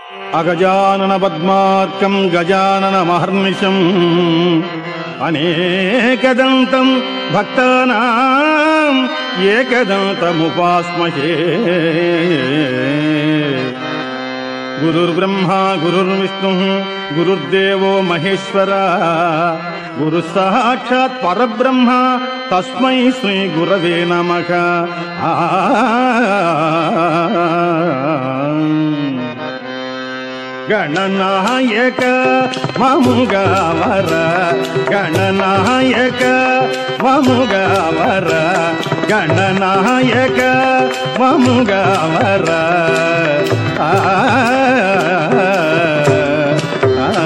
అగజానన పద్మార్కం గజానన మహర్నిశం అనేకదంతం భక్తానాం ఏకదంతముపాస్మహే గురుర్బ్రహ్మా గురుర్విష్ణు గురుర్దేవో మహేశ్వర గురు సాక్షాత్ పరబ్రహ్మ తస్మై శ్రీ గురవే నమః ఆ గణనాయక మముగవర గణనాయక మముగవర గణనాయక మముగవర ఆ, ఆ,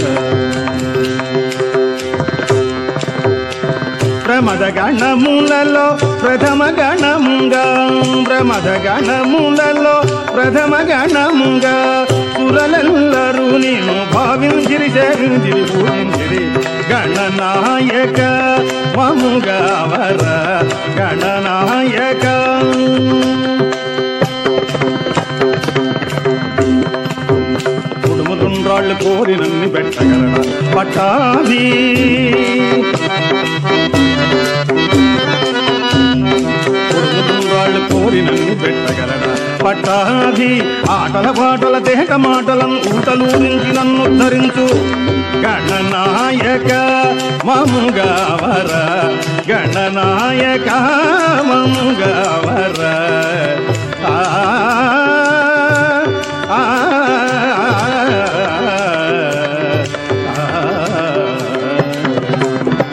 ప్రమద గణములలో ప్రథమ గణముగా ప్రమద గణములలో ప్రథమ గణముగా సురలెల్లరూ నేను భావించిరి సేవించిరి పూజించిరి గణనాయక మముగా వర గణనాయక కుడుముతుండ్రాళ్ళు కోరి నన్ను పెట్టగలరా పట్టాది వాళ్ళు కోరి నన్ను పెట్టగలరా పట్టాది ఆటల పాటల తేట మాటలను ఊటలూరించి నన్ను ధరించు గణనాయక మముగవర గణనాయక మముగవర ఆ ఆ, ఆ.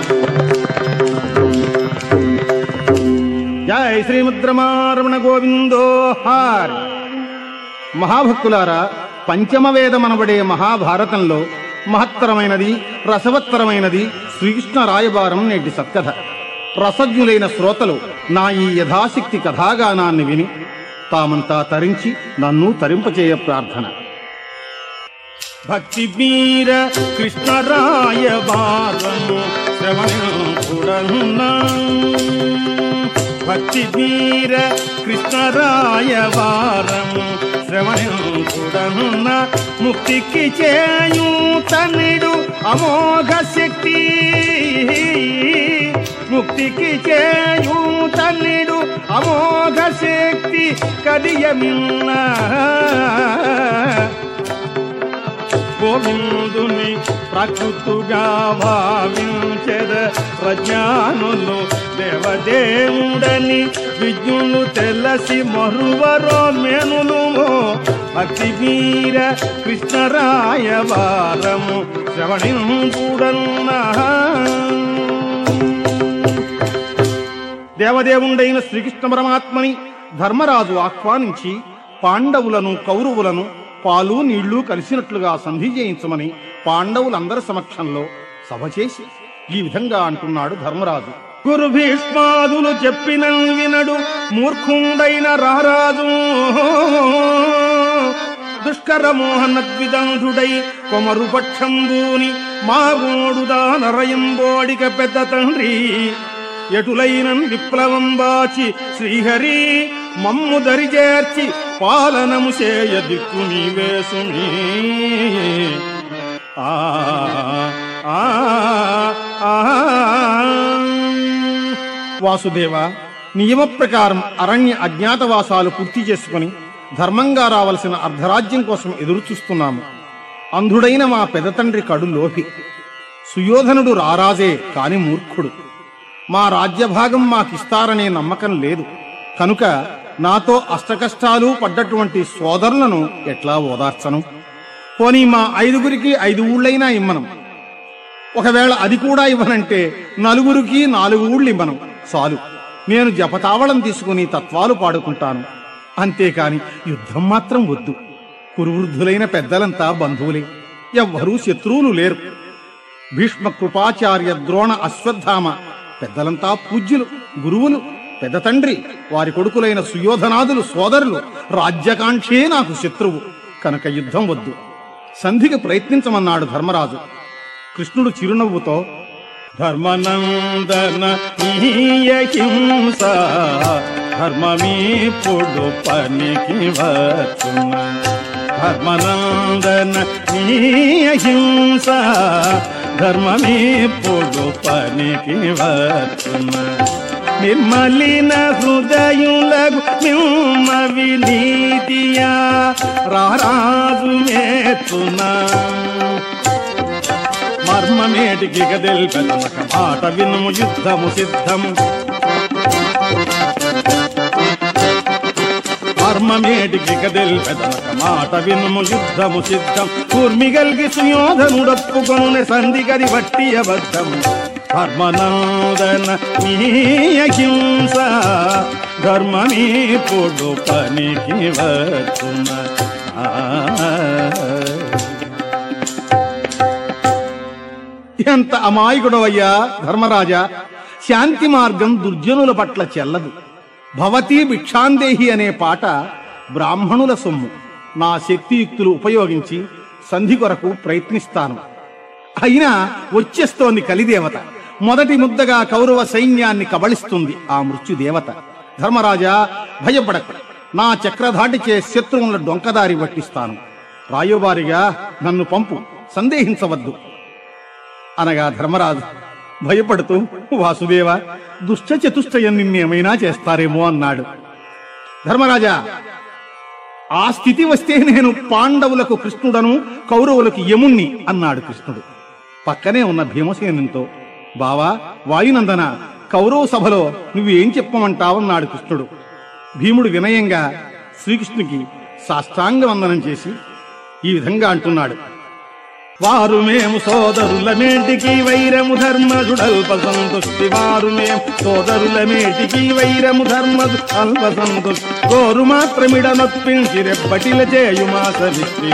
జై శ్రీముద్రమారమణ గోవిందో హార్ మహాభక్తులారా పంచమ వేదమనబడే మహాభారతంలో మహత్తరమైనది రసవత్తరమైనది శ్రీకృష్ణ రాయబారం నేటి సత్కథ రసజ్ఞులైన శ్రోతలు నా ఈ యథాశక్తి కథాగానాన్ని విని తామంతా తరించి నన్ను తరింపచేయ ప్రార్థన భక్తి వీర కృష్ణరాయ బారము శ్రవణుడన్నా భక్తి వీర కృష్ణరాయ వారము శ్రవణుడనున్న ముక్తికి చేయు తన్నిడు అమోఘ శక్తి ముక్తికి చేయు తన్నిడు అమోఘ శక్తి కదియమిన్నా గోవిందుని ప్రకృతుగా భావించెద ప్రజ్ఞానులు దేవదేవుడని విజ్ఞులు తెలసి మరువరో మెనులు భక్తి వీర కృష్ణరాయ వారము శ్రవణింపుడన్నా దేవదేవుండైన శ్రీకృష్ణ పరమాత్మని ధర్మరాజు ఆహ్వానించి పాండవులను కౌరవులను పాలు నీళ్లు కలిసినట్లుగా సంధి చేయించమని పాండవులందరి సమక్షంలో సభ చేసి ఈ విధంగా అంటున్నాడు ధర్మరాజు గురు భీష్మాదులు చెప్పిన వినడు మూర్ఖుండైన రారాజు దుష్కర మోహన ద్విదంధుడై కొమరు పక్షంబూని మాగోడుదా నరయంబోడిక పెద్ద తండ్రి ఎటులైన విప్లవం బాచి శ్రీహరి మమ్ము దరిచేర్చి పాలనము చేయ దిక్కు నీవేసుని ఆ ఆ, ఆ. వాసుదేవ నియమ ప్రకారం అరణ్య అజ్ఞాతవాసాలు పూర్తి చేసుకుని ధర్మంగా రావలసిన అర్ధరాజ్యం కోసం ఎదురు చూస్తున్నాము అంధుడైన మా పెదతండ్రి కడు లోపి సుయోధనుడు రారాజే కాని మూర్ఖుడు మా రాజ్యభాగం మాకిస్తారనే నమ్మకం లేదు కనుక నాతో అష్టకష్టాలు పడ్డటువంటి సోదరులను ఎట్లా ఓదార్చను పోనీ మా ఐదుగురికి ఐదు ఊళ్ళైనా ఇమ్మనం ఒకవేళ అది కూడా ఇవ్వనంటే నలుగురికి నాలుగు ఊళ్ళు ఇవ్వను చాలు నేను జపతావళం తీసుకుని తత్వాలు పాడుకుంటాను అంతేకాని యుద్ధం మాత్రం వద్దు కురువృద్ధులైన పెద్దలంతా బంధువులే ఎవ్వరూ శత్రువులు లేరు భీష్మ కృపాచార్య ద్రోణ అశ్వత్థామ పెద్దలంతా పూజ్యులు గురువులు పెద్ద తండ్రి వారి కొడుకులైన సుయోధనాదులు సోదరులు రాజ్యకాంక్షే నాకు శత్రువు కనుక యుద్ధం వద్దు సంధికి ప్రయత్నించమన్నాడు ధర్మరాజు కృష్ణుడు చిరునవ్వుతో ధర్మనందన నీయ హింస ధర్మమీపుడు పనికి వచ్చున ధర్మనందన నీ అహింస ధర్మమీప్పుడు పనికి వచ్చున నిర్మలిన హృదయులకు మిమ్మ వినీతియా రారాజు మేతునా మర్మమేటికి గదెల్పెదనక మాట వినుము యుద్ధము సిద్ధము మర్మమేటికి గదెల్పెదనక మాట వినుము యుద్ధము సిద్ధం కూర్మిగల్గి సుయోధనుడప్పుకొను సంధి గది బట్టి అబద్ధము ధర్మనందన నీ అహింస ధర్మమీ పొడు పనికి వచ్చున ఆ. ఎంత అమాయకుడవయ్యా ధర్మరాజా శాంతి మార్గం దుర్జనుల పట్ల చెల్లదు భవతీ భిక్షాందేహి అనే పాట బ్రాహ్మణుల సొమ్ము నా శక్తియుక్తులు ఉపయోగించి సంధి కొరకు ప్రయత్నిస్తాను అయినా వచ్చేస్తోంది కలిదేవత మొదటి ముద్దగా కౌరవ సైన్యాన్ని కబళిస్తుంది ఆ మృత్యుదేవత ధర్మరాజా భయపడకు నా చక్రధాటిచే శత్రువుల డొంకదారి పట్టిస్తాను రాయోబారిగా నన్ను పంపు సందేహించవద్దు అనగా ధర్మరాజు భయపడుతూ వాసుదేవ దుష్ట చతుష్టయం నిన్నేమైనా చేస్తారేమో అన్నాడు ధర్మరాజా ఆ స్థితి వస్తే నేను పాండవులకు కృష్ణుడను కౌరవులకు యముణ్ణి అన్నాడు కృష్ణుడు పక్కనే ఉన్న భీమసేనుతో బావా వాయునందన కౌరవ సభలో నువ్వేం చెప్పమంటావన్నాడు కృష్ణుడు భీముడు వినయంగా శ్రీకృష్ణునికి సాష్టాంగ వందనం చేసి ఈ విధంగా అంటున్నాడు వారు మేము సోదరుల మేటికి వైరము ధర్మజుడు అల్ప సంతుష్టి వారు మేము సోదరుల మేటికి వైరము ధర్మజు అల్ప సంతుష్టి గోరు మాత్రమిడ నొప్పించి రెప్పటిల చేయుమా సవిష్టి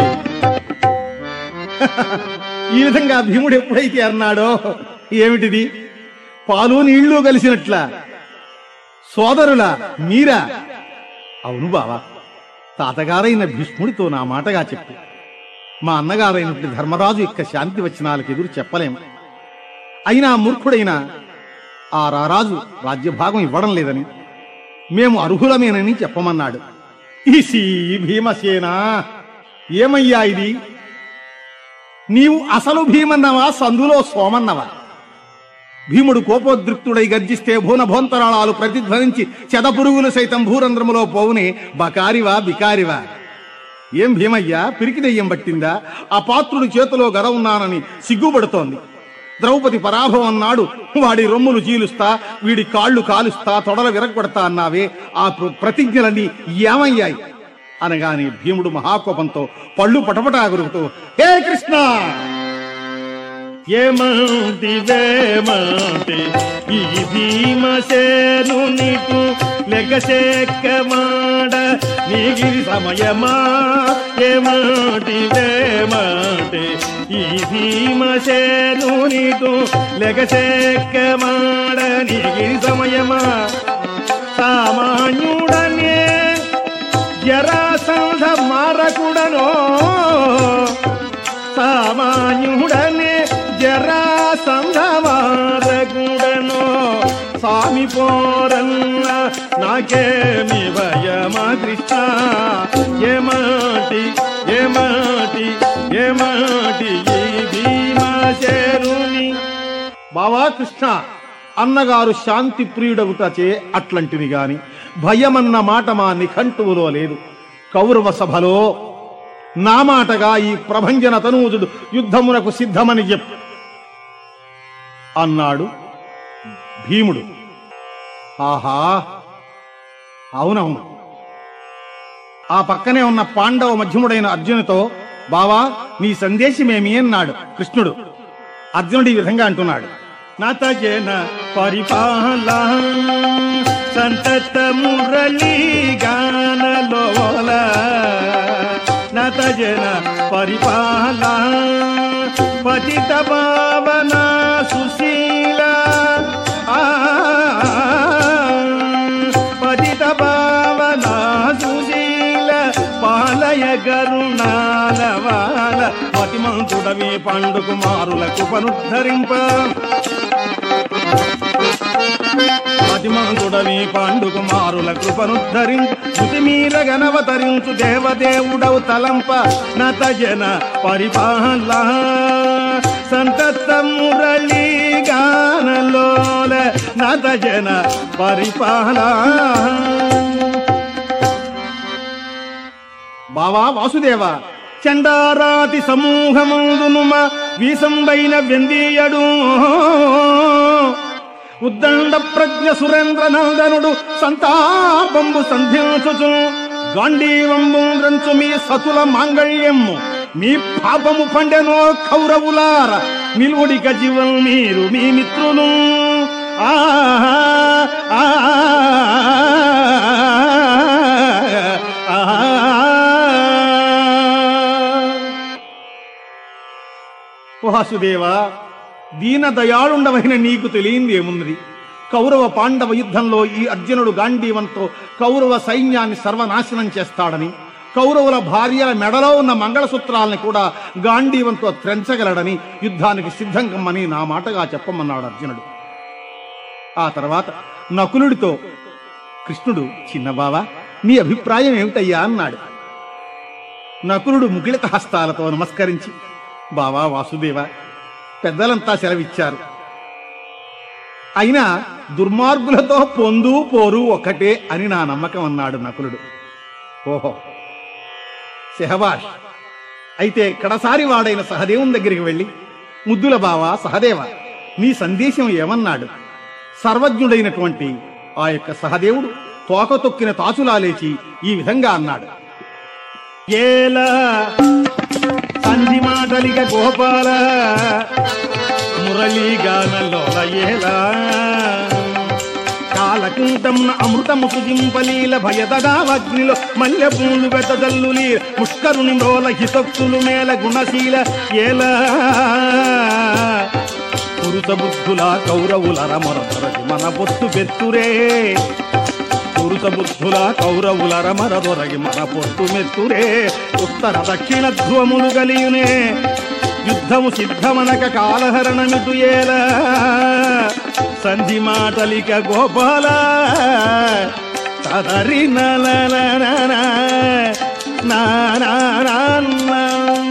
ఈ విధంగా భీముడు ఎప్పుడైతే అన్నాడో ఏమిటిది పాలు నీళ్లు కలిసినట్ల సోదరుల మీరా అవును బావా తాతగారైన భీష్ముడితో నా మాటగా చెప్పు మా అన్నగారైనటువంటి ధర్మరాజు యొక్క శాంతి వచనాలకు ఎదురు చెప్పలేం అయినా మూర్ఖుడైన ఆ రారాజు రాజ్యభాగం ఇవ్వడం లేదని మేము అర్హులమేనని చెప్పమన్నాడు ఈసి భీమసేన ఏమయ్యా ఇది నీవు అసలు భీమన్నవా సందులో సోమన్నవా భీముడు కోపోద్రిక్తుడై గర్జిస్తే భూన భోంతరాళాలు ప్రతిధ్వనించి చెదపురుగులు సైతం భూరంధ్రములో పోవునే బకారివా బికారివా ఏం భీమయ్యా పిరికి దెయ్యం పట్టిందా ఆ పాత్రుడి చేతిలో గద ఉన్నానని సిగ్గుపడుతోంది ద్రౌపది పరాభవం నాడు వాడి రొమ్ములు చీలుస్తా వీడి కాళ్ళు కాలుస్తా తొడల విరగొడతా అన్నావే ఆ ప్ర- ప్రతిజ్ఞలన్నీ ఏమయ్యాయి అనగానే భీముడు మహాకోపంతో పళ్ళు పటపటా గురుకుతూ హే కృష్ణ ఏమంటి వేమంటి ఈ భీమసేను నీకు లెగసేక్కమాడ నీగిరి సమయమా ఏమంటి వేమంటి ఈ భీమసేను నీకు లెగసేక్కమాడ నీగిరి సమయమా సామాన్యుడనే జరాసంధ మారకుడనో సామాన్యుడనే జరాసంధమారకుడనో స్వామి పోరన్న నాకేమి భయమా కృష్ణ ఏమాటి ఏమాటి ఏమాటి ఈ భీమశరుని బావా కృష్ణ అన్నగారు శాంతి ప్రియుడగుటచే అట్లాంటిది గాని భయమన్న మాట మా నిఘంటువులో లేదు కౌరవ సభలో నా మాటగా ఈ ప్రభంజన తనూజుడు యుద్ధమునకు సిద్ధమని చెప్పు అన్నాడు భీముడు ఆహా అవునవును ఆ పక్కనే ఉన్న పాండవ మధ్యముడైన అర్జునుతో బావా నీ సందేశమేమి అన్నాడు కృష్ణుడు అర్జునుడు ఈ విధంగా అంటున్నాడు నతజన పరిపాల సంతత మురళీ గానలోల నతజన పరిపాల పతిత పావన సుశీల ఆ పతిత పావన సుశీల పాలయ గరుణాల వాల మతిమంతుడవి పండు కుమారులకు పనుద్ధరింప పతిమంతుడని పాండుకుమారుల కృపనుద్ధరించు శృతిమీర గణవతరించు దేవదేవుడవు తలంప నత జన పరిపాల సంతత మురళీ గానలోల నత జన పరిపాల బావా వాసుదేవ చండారాతి సమూహమందునుమ వీసంబైన వెందీయడు ఉద్దండ ప్రజ్ఞ సురేంద్ర నందనుడు సంతాపంబు సంధించుచు గాంధీవంబు రంచు మీ సతుల మాంగళ్యము మీ పాపము పండెనో కౌరవులార నిలువుడిక జీవం మీరు మీ మిత్రులు ఆ ఆ, వాసుదేవ దీన దయాళుండవైన నీకు తెలియంది ఏమున్నది కౌరవ పాండవ యుద్ధంలో ఈ అర్జునుడు గాంధీవంతో కౌరవ సైన్యాన్ని సర్వనాశనం చేస్తాడని కౌరవుల భార్యల మెడలో ఉన్న మంగళసూత్రాలని కూడా గాంధీవంతో త్రెంచగలడని యుద్ధానికి సిద్ధం కమ్మని నా మాటగా చెప్పమన్నాడు అర్జునుడు ఆ తర్వాత నకులుడితో కృష్ణుడు చిన్నబావా నీ అభిప్రాయం ఏమిటయ్యా అన్నాడు నకులుడు ముగిలిత హస్తాలతో నమస్కరించి బావా వాసుదేవ పెద్దలంతా సెలవిచ్చారు అయినా దుర్మార్గులతో పొందు పోరు ఒకటే అని నా నమ్మకం అన్నాడు నకులుడు ఓహో సెహబాష్ అయితే కడసారి వాడైన సహదేవుని దగ్గరికి వెళ్ళి ముద్దుల బావ సహదేవ నీ సందేశం ఏమన్నాడు సర్వజ్ఞుడైనటువంటి ఆ యొక్క సహదేవుడు తోక తొక్కిన తాచులా లేచి ఈ విధంగా అన్నాడు ఏలా సంధి మాటలిక గోపాల మురళీగానలోల ఏలా కాలకుంటమున అమృతము సుజింపలీల భయదగావగ్నిలో మల్లె పూలు వెతదల్లులి పుష్కరుని మ్రోల హితక్తులు మేల గుణశీల ఏలా పురుత బుద్ధుల కౌరవుల రమరదరసి మన బొత్తు బెత్తురే పురుత బుద్ధుల కౌరవుల రమరదొరగి మన పొత్తు మెత్తురే ఉత్తర దక్షిణ ధ్రువములు గలియునే యుద్ధము సిద్ధమనక కాలహరణమిటు ఏల సంధి మాటలిక గోపాల తదరి నలననన నా నా నా నా.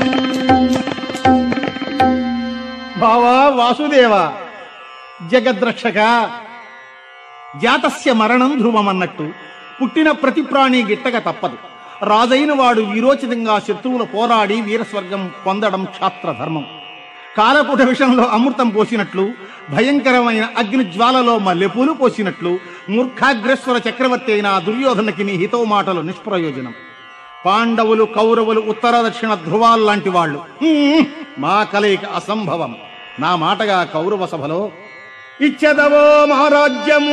భావా వాసుదేవ జగద్రక్షక జాతస్య మరణం ధ్రువమన్నట్టు పుట్టిన ప్రతి ప్రాణి గిట్టక తప్పదు రాజైన వాడు వీరోచితంగా శత్రువులు పోరాడి వీరస్వర్గం పొందడం క్షాత్ర ధర్మం కాలపుట విషయంలో అమృతం పోసినట్లు భయంకరమైన అగ్ని జ్వాలలో మల్లెపూలు పోసినట్లు మూర్ఖాగ్రేశ్వర చక్రవర్తి అయిన ఆ దుర్యోధనకి నీ హితవు మాటలు నిష్ప్రయోజనం పాండవులు కౌరవులు ఉత్తర దక్షిణ ధ్రువాల్లాంటి వాళ్ళు హ్మ్, మా కలయిక అసంభవం నా మాటగా కౌరవ సభలో ఇచ్చదవో మహారాజ్యము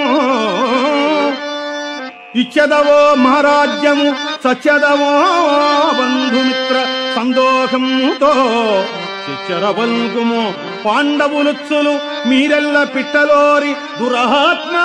ఇచ్చదవో మహారాజ్యము సత్యదవో బంధుమిత్ర సందోహముతో చిచ్చరవల్కుము పాండవులుత్సులు మీరెల్ల పిట్టలోరి దురహాత్మ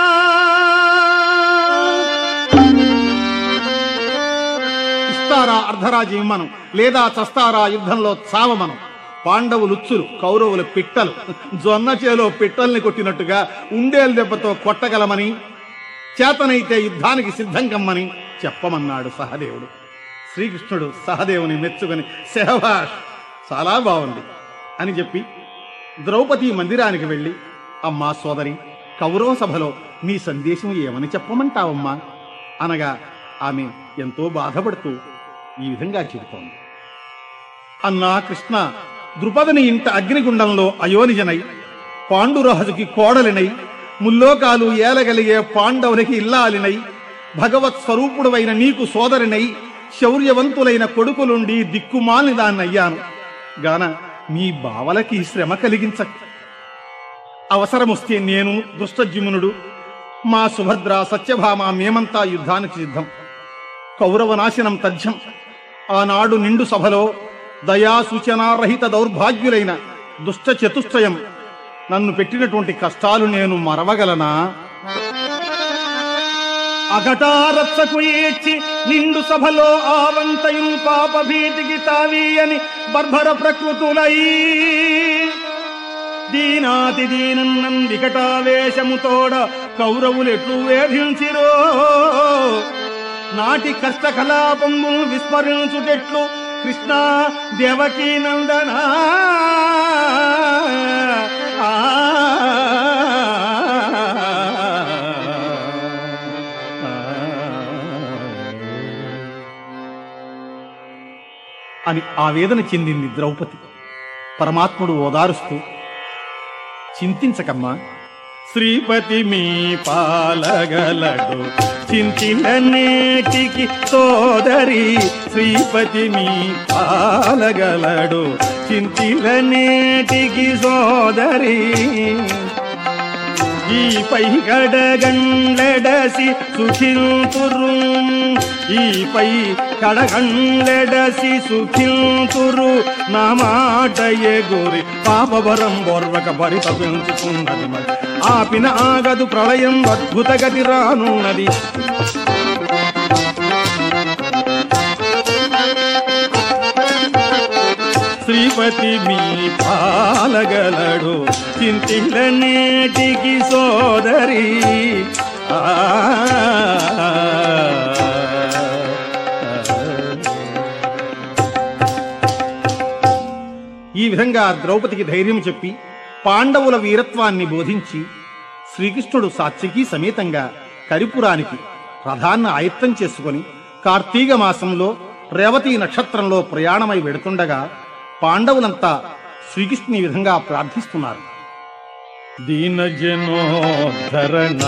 ఇస్తారా అర్ధరాజు ఇమ్మను లేదా చస్తారా యుద్ధంలో చావమను పాండవులుచ్చులు కౌరవుల పిట్టలు జొన్న చేలో పిట్టల్ని కొట్టినట్టుగా ఉండేల దెబ్బతో కొట్టగలమని చేతనైతే యుద్ధానికి సిద్ధం కమ్మని చెప్పమన్నాడు సహదేవుడు శ్రీకృష్ణుడు సహదేవుని మెచ్చుకొని సెహవాష్ చాలా బాగుంది అని చెప్పి ద్రౌపది మందిరానికి వెళ్ళి అమ్మా సోదరి కౌరవ సభలో నీ సందేశం ఏమని చెప్పమంటావమ్మా అనగా ఆమె ఎంతో బాధపడుతూ ఈ విధంగా చెబుతోంది అన్నా కృష్ణ ద్రుపదని ఇంట అగ్నిగుండంలో అయోనిజనై పాండురాజుకి కోడలినై ముల్లోకాలు ఏలగలిగే పాండవులకి ఇల్లాలినై భగవత్ స్వరూపుడవైన నీకు సోదరినై శౌర్యవంతులైన కొడుకులుండి దిక్కుమాలిన దాన్నయ్యాను గాన మీ బావలకి శ్రమ కలిగించ అవసరమొస్తే నేను దుష్టజుమ్నుడు మా సుభద్ర సత్యభామ మేమంతా యుద్ధానికి సిద్ధం కౌరవ నాశనం తథ్యం ఆనాడు నిండు సభలో దయా సూచనారహిత దౌర్భాగ్యులైన దుష్ట చతుష్టయం నన్ను పెట్టినటువంటి కష్టాలు నేను మరవగలనా అఘటారత్సకు ఏచి నిండు సభలో ఆవంతయుం పాప భీతికి తావీయని బర్భర ప్రకృతులై దీనాతి దీనన్నం వికటావేశముతోడ కౌరవులెట్లు వేధించిరో నాటి కష్ట కలాపము విస్మరించుటెట్లు కృష్ణ దేవకీ నందన ఆ. అని ఆవేదన చెందింది ద్రౌపది పరమాత్ముడు ఓదారుస్తూ చింతించకమ్మా శ్రీపతి మీ పాలగలడు చింతిన నేటికి సోదరి శ్రీపతి మీ పాలగలడు చింతిన నేటికి సోదరి ఈ పై కడగండెడసి సుఖింతురు ఈ పై కడగండెడసి సుఖింతురు నా మాట ఎగురి పాపవరం బొర్వక పరితపించుకున్నది మరి ఆపిన ఆగదు ప్రళయం అద్భుత గతి రానున్నది శ్రీపతి మీ పాలగలడు చింతిల నేటికి సోదరి ఆ ఈ విధంగా ద్రౌపదికి ధైర్యం చెప్పి పాండవుల వీరత్వాన్ని బోధించి శ్రీకృష్ణుడు సాత్యకి సమేతంగా కరిపురానికి రథాన్ని ఆయత్తం చేసుకొని కార్తీక మాసంలో రేవతి నక్షత్రంలో ప్రయాణమై వెడుతుండగా పాండవులంతా శ్రీకృష్ణుని ఈ విధంగా ప్రార్థిస్తున్నారు దీన జనోద్ధరణ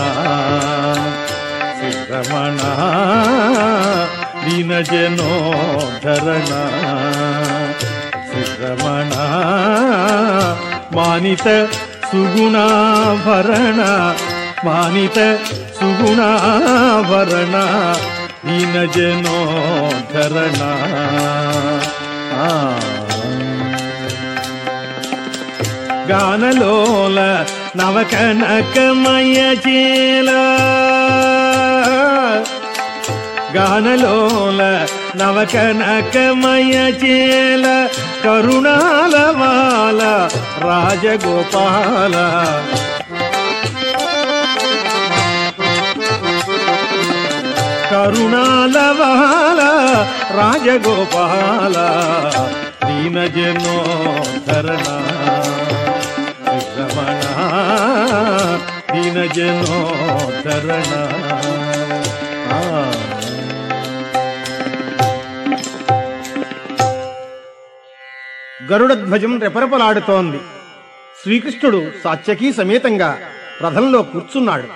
శ్రీరమణ దీన జనోద్ధరణ శ్రీరమణ మానిత సుగుణాభరణ మానిత సుగుణాభరణ దీన జనోద్ధరణ ఆ గానలోల నవకనకమయ చేల గానలోల నవకనకమయ చేల కరుణాల మాల రాజగోపాల కరుణాలవాల రాజగోపాల దీనజనోధరణ రమణ దీనజనోధరణ ఆ గరుడ ధ్వజం రెపరెపలాడుతోంది శ్రీకృష్ణుడు సాత్యకీ సమేతంగా రథంలో కూర్చున్నాడు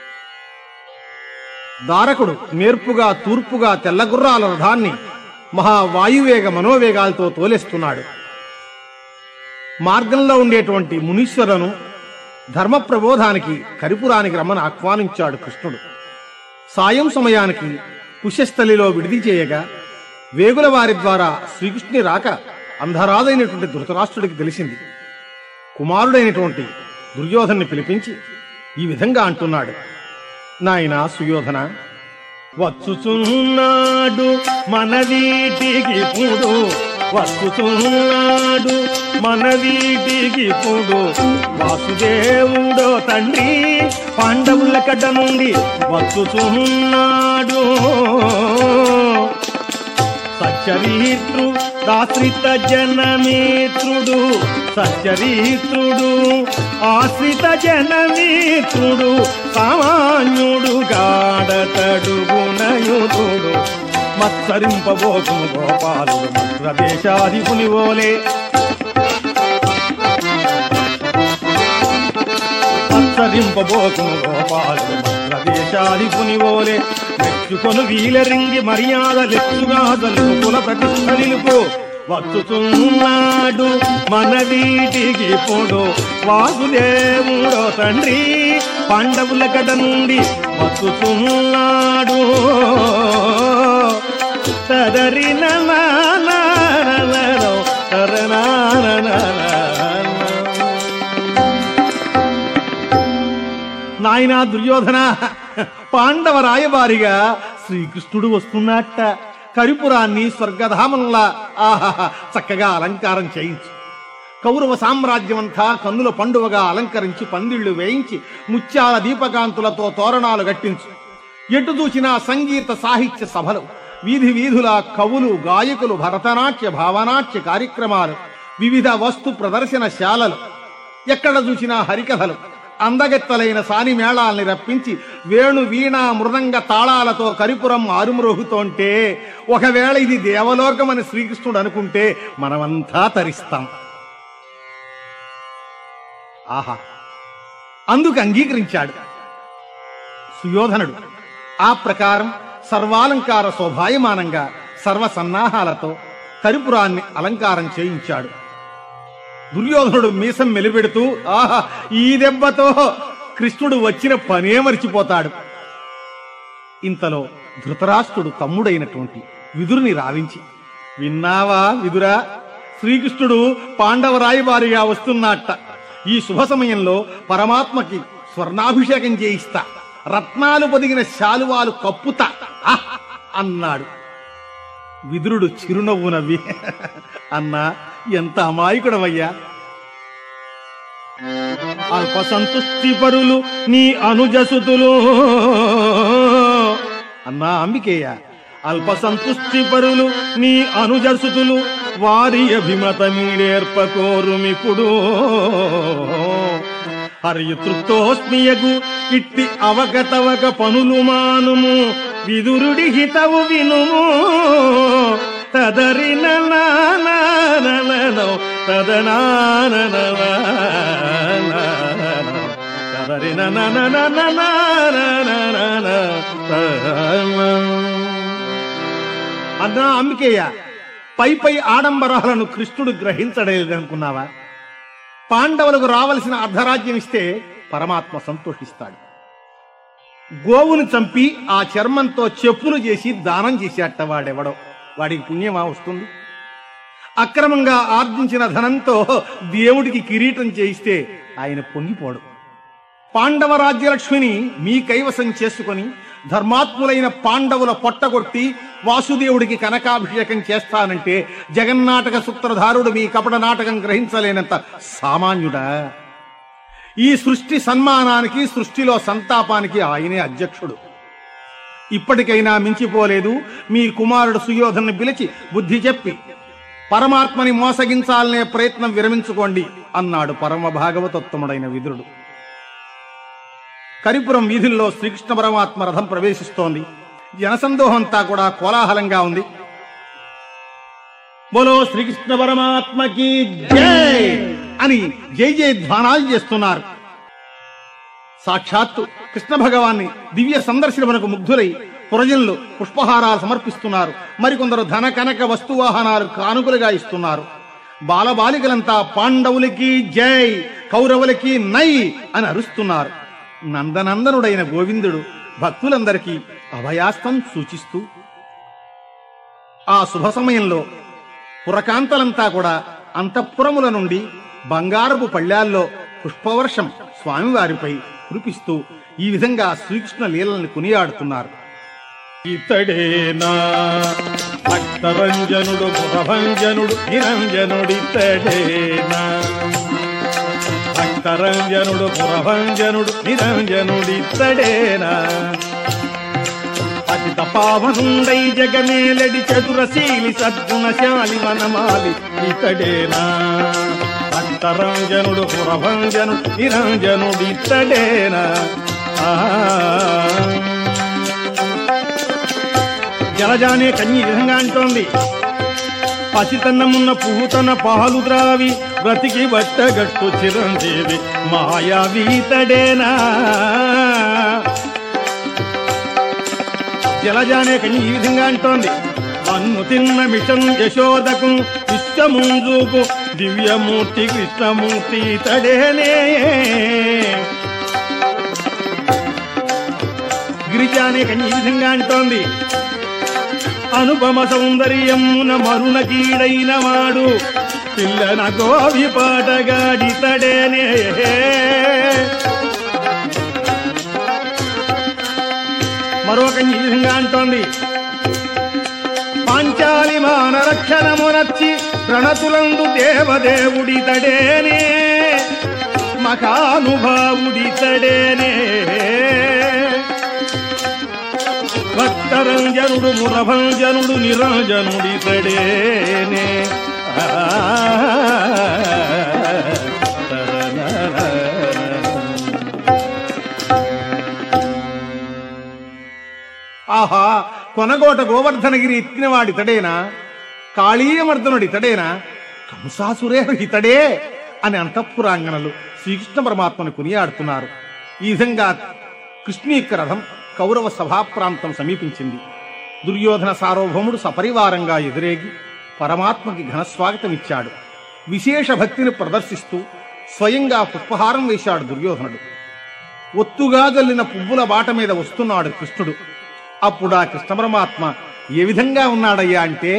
దారకుడు నేర్పుగా తూర్పుగా తెల్లగుర్రాల రథాన్ని మహావాయువేగ మనోవేగాలతో తోలేస్తున్నాడు మార్గంలో ఉండేటువంటి మునీశ్వరులను ధర్మ ప్రబోధానికి కరిపురానికి రమ్మని ఆహ్వానించాడు కృష్ణుడు సాయం సమయానికి పుష్యస్థలిలో విడిది చేయగా వేగుల వారి ద్వారా శ్రీకృష్ణుని రాక అంధరాదైనటువంటి ధృతరాష్ట్రుడికి తెలిసింది కుమారుడైనటువంటి దుర్యోధన్ని పిలిపించి ఈ విధంగా అంటున్నాడు నాయనా సుయోధన వచ్చుచున్నాడు మన వీటికి పుడు వచ్చుచున్నాడు మన వీటికి పుడు వాసుదేవుడో తండ్రి పాండవుల కడ్డ నుండి వచ్చుచున్నాడు సచ్చరీత్రు ఆశ్రిత జనమిత్రుడు సచ్చరీత్రుడు ఆశ్రిత జనమిత్రుడు సామాన్యుడు గాడతడు గుణయుతుడు మత్సరింపబోతును గోపాలుడు మత్రదేశాధిపుని ఓలే మత్సరింపబోతును గోపాలుడు మత్రదేశాధిపుని ఓలే మెచ్చుకొను వీలరింగి మర్యాద లెచ్చుగా జలుపు కుల ప్రతిష్ట నిలుపు వచ్చుతున్నాడు మన వీటికి పొడు వాసుదేవుడో తండ్రి పాండవుల గడ నుండి వచ్చుతున్నాడు తదరిన నాయనా దుర్యోధన పాండవ రాయబారిగా శ్రీకృష్ణుడు వస్తున్నట్ట కరిపురాన్ని స్వర్గధామంలా ఆహా చక్కగా అలంకారం చేయించు కౌరవ సామ్రాజ్యమంతా కన్నుల పండువగా అలంకరించి పందిళ్లు వేయించి ముత్యాల దీపకాంతులతో తోరణాలు గట్టించు ఎటు చూసినా సంగీత సాహిత్య సభలు వీధి వీధుల కవులు గాయకులు భరతనాట్య భావనాట్య కార్యక్రమాలు వివిధ వస్తు ప్రదర్శనశాలలు ఎక్కడ చూసినా హరికథలు అందగెత్తలైన సాని మేళాల్ని రప్పించి వేణు వీణ మృదంగ తాళాలతో కరిపురం ఆరుమ్రోగుతోంటే ఒకవేళ ఇది దేవలోకమని శ్రీకృష్ణుడు అనుకుంటే మనమంతా తరిస్తాం ఆహా అందుకు అంగీకరించాడు సుయోధనుడు ఆ ప్రకారం సర్వాలంకార శోభాయమానంగా సర్వ సన్నాహాలతో కరిపురాన్ని అలంకారం చేయించాడు దుర్యోధనుడు మీసం మెలిపెడుతూ ఆహా ఈ దెబ్బతో కృష్ణుడు వచ్చిన పనే మరిచిపోతాడు ఇంతలో ధృతరాష్ట్రుడు తమ్ముడైనటువంటి విదురుని రావించి విన్నావా విదురా శ్రీకృష్ణుడు పాండవ రాయబారిగా వస్తున్నట్ట ఈ శుభ సమయంలో పరమాత్మకి స్వర్ణాభిషేకం చేయిస్తా రత్నాలు పొదిగిన శాలువాలు కప్పుతా ఆహ్! అన్నాడు విదురుడు చిరునవ్వు నవ్వి అన్నా ఎంత అమాయకుడవయ్యా అల్ప సంతుష్టి పరులు నీ అనుజసుతులు అన్నా అంబికేయ అల్ప సంతుష్టి పరులు నీ అనుజసుతులు వారి అభిమతమీడేర్పకోరుమిప్పుడు హరియు తృప్తోస్మియగు ఇట్టి అవగతవక పనులు మానుము విదురుడి హితవు వినుము తదరి నో తదనాననవా తదరి అన్నా అంబికేయ పై పై ఆడంబరాలను కృష్ణుడు గ్రహించలేదనుకున్నావా పాండవులకు రావలసిన అర్ధరాజ్యం ఇస్తే పరమాత్మ సంతోషిస్తాడు గోవును చంపి ఆ చర్మంతో చెప్పులు చేసి దానం చేసేట వాడెవడో వాడికి పుణ్యమా వస్తుంది అక్రమంగా ఆర్జించిన ధనంతో దేవుడికి కిరీటం చేయిస్తే ఆయన పొంగిపోడు పాండవ రాజ్యలక్ష్మిని మీ కైవసం చేసుకొని ధర్మాత్ములైన పాండవుల పొట్టగొట్టి వాసుదేవుడికి కనకాభిషేకం చేస్తానంటే జగన్నాటక సూత్రధారుడు మీ కపట నాటకం గ్రహించలేనంత సామాన్యుడా ఈ సృష్టి సన్మానానికి సృష్టిలో సంతాపానికి ఆయనే అధ్యక్షుడు ఇప్పటికైనా మించిపోలేదు మీ కుమారుడు సుయోధను పిలిచి బుద్ధి చెప్పి పరమాత్మని మోసగించాలనే ప్రయత్నం విరమించుకోండి అన్నాడు పరమ భాగవతోత్తముడైన విదురుడు కరిపురం వీధుల్లో శ్రీకృష్ణ పరమాత్మ రథం ప్రవేశిస్తోంది జనసందోహంతా కూడా కోలాహలంగా ఉంది బోలో శ్రీకృష్ణ పరమాత్మకి జై అని జై జై ధ్వానాలు చేస్తున్నారు సాక్షాత్తు కృష్ణ భగవాన్ని దివ్య సందర్శనమునకు ముగ్ధులై పురజనులు పుష్పహారాలు సమర్పిస్తున్నారు మరికొందరు ధన కనక వస్తువాహనాలు కానుకలుగా ఇస్తున్నారు బాలబాలికలంతా పాండవులకి జై కౌరవులకి నై అని అరుస్తున్నారు నందనందనుడైన గోవిందుడు భక్తులందరికీ అభయాస్తం సూచిస్తూ ఆ శుభ సమయంలో పురకాంతలంతా కూడా అంతఃపురముల నుండి బంగారపు పళ్ళాల్లో పుష్పవర్షం స్వామివారిపై కురిపిస్తూ ఈ విధంగా శ్రీకృష్ణ లీలల్ని కొనియాడుతున్నారు ఇతడేనా భక్తరంజనుడు ప్రభంజనుడు నిరంజనుడితడేనా భక్తరంజనుడు పురభంజనుడు నిరంజనుడితడేనా అతిత పావనుండై జగమేలడి చతురశీలి సద్గుణశాలి వనమాలి ఇతడేనా భక్తరంజనుడు పురభంజనుడు నిరంజనుడితడేనా ఆ జలజానే కన్య ఈ విధంగా అంటోంది పసితన్నమున్న పువ్వుతన పాలు ద్రావి బ్రతికి బట్టగట్టు చిరంజీవి మాయావీతడేనా జలజానే కన్య ఈ విధంగా అంటోంది అన్ను తిన్న మిషన్ యశోదకు విశ్వముంజుకు దివ్యమూర్తి కృష్ణమూర్తి తడేనే గిరిజానే కన్య ఈ విధంగా అంటోంది అనుపమ సౌందర్యమున మరుణ కీడైన వాడు పిల్లన గోవి పాటగాడితడేనే మరొక ఈ విధంగా అంటోంది పాంచాలి మాన రక్షణమునచ్చి ప్రణతులందు దేవదేవుడితడేనే మహానుభావుడితడేనే భక్తరంజనుడు మురభంజనుడు నిరంజనుడితడేనే ఆ ఆహా కొనగోట గోవర్ధనగిరి ఎత్తినవాడి ఇతడేనా కాళీయమర్దనుడి ఇతడేనా కంసాసురేరు ఇతడే అని అంతఃపురాంగనలు శ్రీకృష్ణ పరమాత్మను కొనియాడుతున్నారు ఈ విధంగా కృష్ణు యొక్క రథం కౌరవ సభాప్రాంతం సమీపించింది దుర్యోధన సార్వభౌముడు సపరివారంగా ఎదురేగి పరమాత్మకి ఘనస్వాగతమిచ్చాడు విశేష భక్తిని ప్రదర్శిస్తూ స్వయంగా పుష్పహారం వేశాడు దుర్యోధనుడు ఒత్తుగా జల్లిన పువ్వుల బాట మీద వస్తున్నాడు కృష్ణుడు అప్పుడు ఆ కృష్ణ పరమాత్మ ఏ విధంగా ఉన్నాడయ్యా అంటే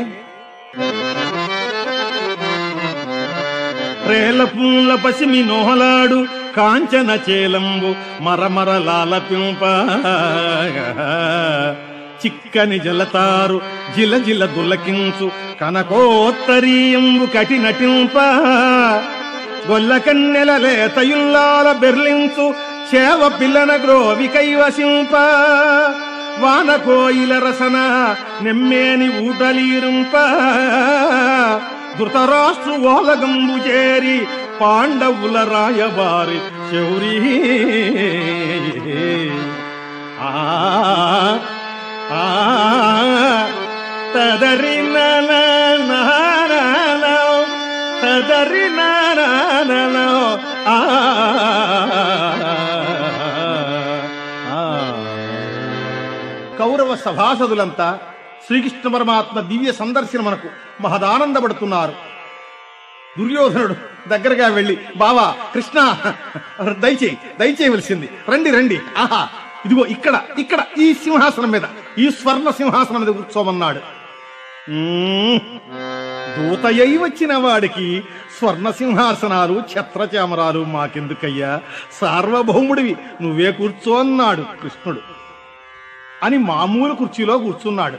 ప్రేల పూల పసిమి నోహలాడు కాంచన చేలంబు మరమరలాలపింప చిక్కని జలతారు జిల జిల దులకించు కనకోత్తరీయంబు కటి నటింప గొల్ల కన్నెల లేతయుల్లాల బెర్లించు చేవ పిల్లన గ్రోవి కైవసింప వాన కోయిల రసన నెమ్మేని ఊటలీరుంప ధృతరాష్ట్రు ఓలగంబు చేరి పాండవుల రాయబారి శౌరి ఆ ఆ తదరి తదరి ఆ కౌరవ సభాసదులంతా శ్రీకృష్ణ పరమాత్మ దివ్య సందర్శనమునకు మహదానందపడుతున్నారు దుర్యోధనుడు దగ్గరగా వెళ్ళి బావా కృష్ణ దయచేయి దయచేయవలసింది రండి రండి ఆహా ఇదిగో ఇక్కడ ఇక్కడ ఈ సింహాసనం మీద ఈ స్వర్ణ సింహాసనం మీద కూర్చోమన్నాడు మ్మ్. దూతయ్యి వచ్చిన వాడికి స్వర్ణ సింహాసనాలు ఛత్రచామరాలు మాకెందుకయ్యా సార్వభౌముడివి నువ్వే కూర్చో అన్నాడు కృష్ణుడు అని మామూలు కుర్చీలో కూర్చున్నాడు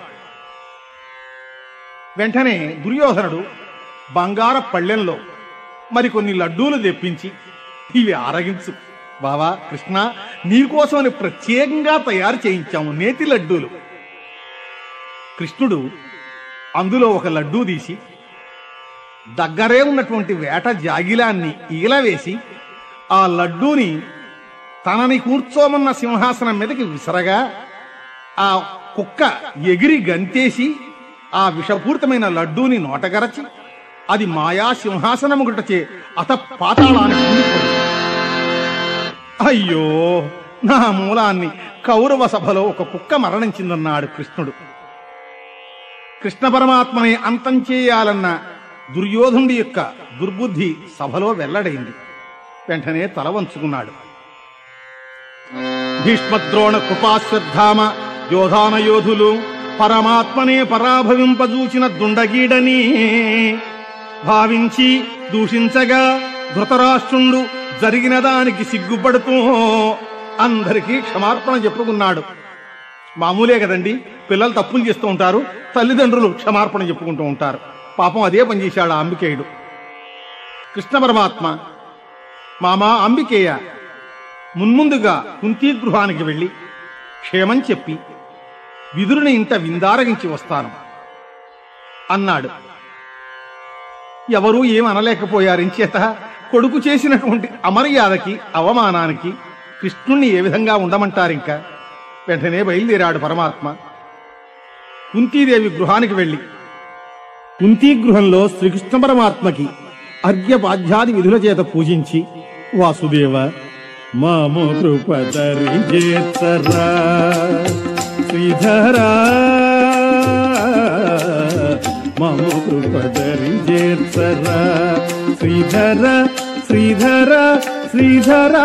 వెంటనే దుర్యోధనుడు బంగార పళ్ళెంలో మరికొన్ని లడ్డూలు తెప్పించి ఇవి ఆరగించు బావా కృష్ణ నీకోసమని ప్రత్యేకంగా తయారు చేయించాము నేతి లడ్డూలు కృష్ణుడు అందులో ఒక లడ్డూ తీసి దగ్గరే ఉన్నటువంటి వేట జాగిలాన్ని ఈలవేసి ఆ లడ్డూని తనని కూర్చోమన్న సింహాసనం మీదకి విసరగా ఆ కుక్క ఎగిరి గంతేసి ఆ విషపూరితమైన లడ్డూని నోటగరచి అది మాయా సింహాసనము గుటచే అత పాతాళానికి కూలిపోయింది. అయ్యో నా మూలాన్ని కౌరవ సభలో ఒక కుక్క మరణించిందన్నాడు కృష్ణుడు కృష్ణ పరమాత్మని అంతం చేయాలన్న దుర్యోధనుడి యొక్క దుర్బుద్ధి సభలో వెల్లడైంది వెంటనే తల వంచుకున్నాడు భీష్మద్రోణ కృపాశ్వత్థామ యోధాన యోధులు పరమాత్మనే పరాభవింపజూచిన దుండగీడని భావించి దూషించగా ధృతరాష్ట్రుండు జరిగిన దానికి సిగ్గుపడుతూ అందరికీ క్షమార్పణ చెప్పుకున్నాడు మామూలే కదండి పిల్లలు తప్పులు చేస్తూ ఉంటారు తల్లిదండ్రులు క్షమార్పణ చెప్పుకుంటూ ఉంటారు పాపం అదే పని చేశాడు ఆ అంబికేయుడు కృష్ణ పరమాత్మ మామా అంబికేయ మున్ముందుగా కుంతీ గృహానికి వెళ్ళి క్షేమం చెప్పి విదురుని ఇంట విందారగించి వస్తాను అన్నాడు ఎవరూ ఏం అనలేకపోయారించేత కొడుకు చేసినటువంటి అమర్యాదకి అవమానానికి కృష్ణుణ్ణి ఏ విధంగా ఉండమంటారింకా వెంటనే బయలుదేరాడు పరమాత్మ కుంతీదేవి గృహానికి వెళ్ళి కుంతీ గృహంలో శ్రీకృష్ణ పరమాత్మకి అర్ఘ్యపాధ్యాది విధుల చేత పూజించి వాసుదేవ మాము కృపదరి చేతరా శ్రీధరా మాము కృపదరి చేతరా శ్రీధర శ్రీధర శ్రీధరా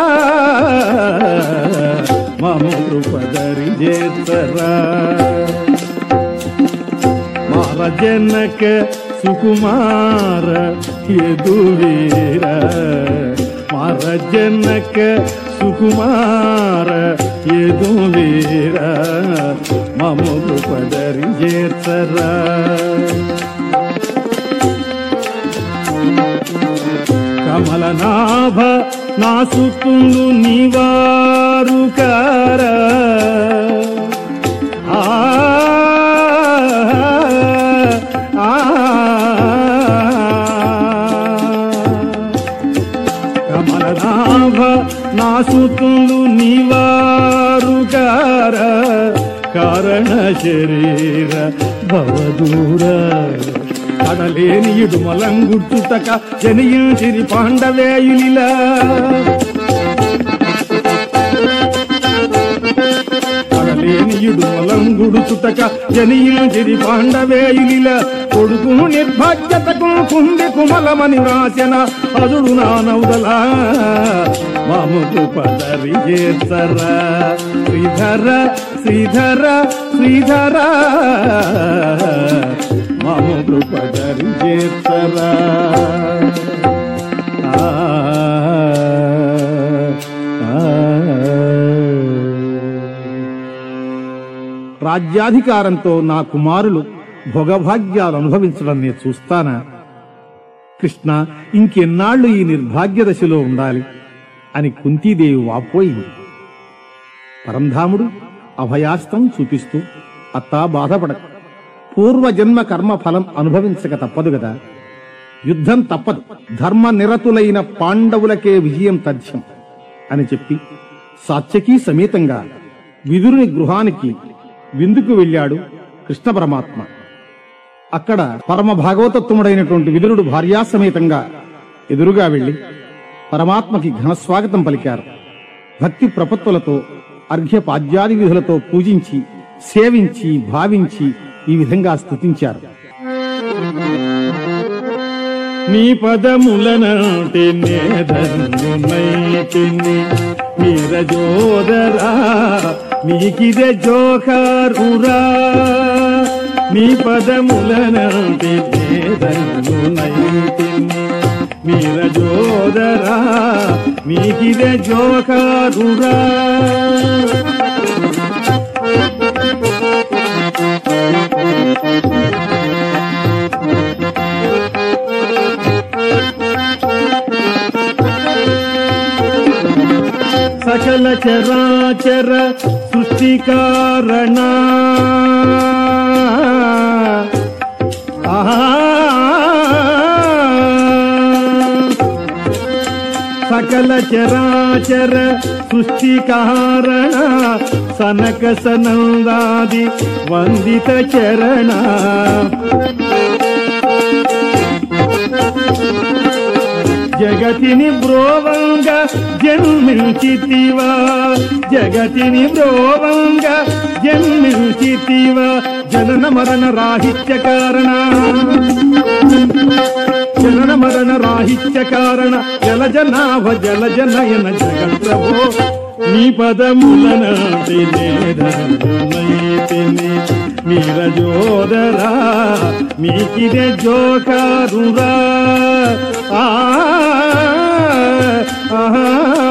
మాము కృపదరి చేతరా మార జనక సుకుమార యదువీర మార జనక సుకుమార యదువీర మము పదరి చేతరా కమలనాభ నా సుత్తులు నీవారు కార ఆ ఆ, కమలనాభ నా సుతులు నివారు కార కారణ శరీర భవదూర కడలేని ఇడుమలంగుట్టుటక జనియించిరి పాండవేయులిలా కడలేనియుడు మలంగుడు చుటక జనియించిరి పాండవేయులిల కొడుకు నిర్భాగ్యతకు కుంది కుమలమని రాసిన అదుడు నానవుదలా మాముకు పదరి చేసరా శ్రీధర శ్రీధర శ్రీధర మాముకు పదరి చేసరా ఆ రాజ్యాధికారంతో నా కుమారులు భోగభాగ్యాలు అనుభవించడం నేను చూస్తానా కృష్ణ ఇంకెన్నాళ్లు ఈ నిర్భాగ్య దశలో ఉండాలి అని కుంతీదేవి వాపోయింది పరంధాముడు అభయాస్తం చూపిస్తూ అత్తా బాధపడక పూర్వజన్మ కర్మ ఫలం అనుభవించక తప్పదు గదా యుద్ధం తప్పదు ధర్మ నిరతులైన పాండవులకే విజయం తథ్యం అని చెప్పి సాత్యకీ సమేతంగా విదురుని గృహానికి విందుకు వెళ్ళాడు కృష్ణ పరమాత్మ అక్కడ పరమ భాగవతత్వముడైనటువంటి విదురుడు భార్యాసమేతంగా ఎదురుగా వెళ్లి పరమాత్మకి ఘనస్వాగతం పలికారు భక్తి ప్రపత్తులతో అర్ఘ్య పాద్యాది విధులతో పూజించి సేవించి భావించి ఈ విధంగా స్తుతించారు నీ పదములనాటి నేదన్నునైతిని మీరజోదరా నీకిదే జోకారురా నీ పదములనాటి నేదన్నునైతిని మీరజోదరా నీకిదే జోకారురా సకల చరాచర సృష్టి కారణ సకల చరాచర సృష్టి కారణ సనక సనందాది వందిత చరణ జగతిని బ్రోవంగ జన్మించితివా జగతిని బ్రోవంగ జన్మించితివా జనన మరణ రాహిత్య కారణ జనన మరణ రాహిత్య కారణ జలజనాభ జలజనయన జగత్రభో నీ పదములన తినేదనైతిని నీరజోదరా నీకిదే జోకారురా ఆ ఆహా,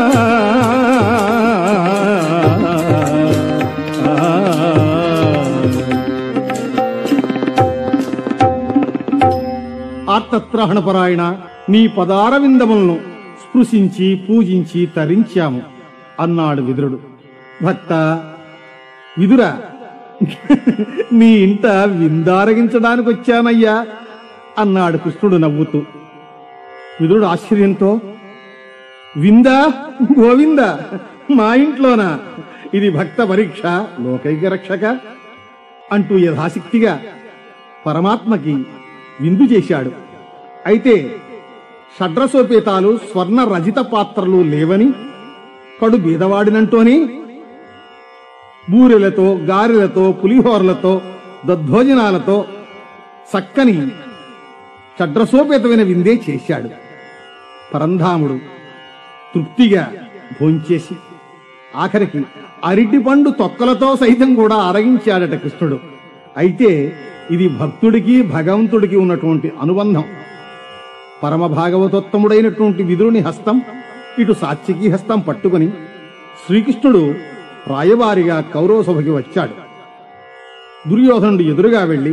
ఆర్తత్రహణపరాయణ నీ పదారవిందములను స్పృశించి పూజించి తరించాము అన్నాడు విదురుడు భక్త విదుర నీ ఇంట విందారగించడానికి వచ్చానయ్యా అన్నాడు కృష్ణుడు నవ్వుతూ విదురుడు ఆశ్చర్యంతో విందా గోవింద మా ఇంట్లోనా ఇది భక్త పరీక్ష లోకైక రక్షక అంటూ యథాశక్తిగా పరమాత్మకి విందు చేశాడు అయితే షడ్రసోపేతాలు స్వర్ణ రజిత పాత్రలు లేవని కడు బీదవాడినంటోని బూరెలతో గారెలతో పులిహోరలతో దద్దోజనాలతో చక్కని షడ్రసోపేతమైన విందే చేశాడు పరంధాముడు తృప్తిగా భోంచేసి ఆఖరికి అరటి పండు తొక్కలతో సైతం కూడా అరగించాడట కృష్ణుడు అయితే ఇది భక్తుడికి భగవంతుడికి ఉన్నటువంటి అనుబంధం పరమ భాగవతోత్తముడైనటువంటి విదురుని హస్తం ఇటు సాత్వికి హస్తం పట్టుకుని శ్రీకృష్ణుడు రాయబారిగా కౌరవ సభకి వచ్చాడు దుర్యోధనుడు ఎదురుగా వెళ్లి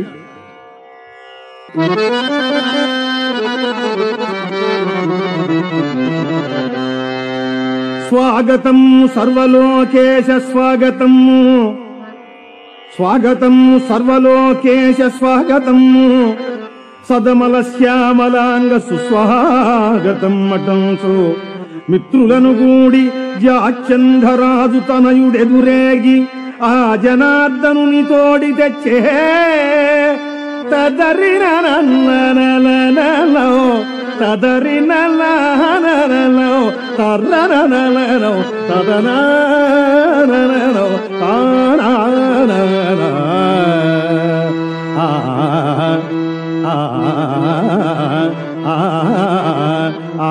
స్వాగతం సర్వలోకేశ స్వాగతం స్వాగతం సర్వలోకేశ స్వాగతం సదమల శ్యామలాంగ సుస్వాగతం మటంసు మిత్రులను గూడి జాచంధరాజు తనయుడెదురేగి ఆ జనార్దనుని తోడి తెచ్చే తదరిన నన్ననననలో తదరిన ననననలో తర్రనననలో తదనననలో తాననన ఆ ఆ ఆ ఆ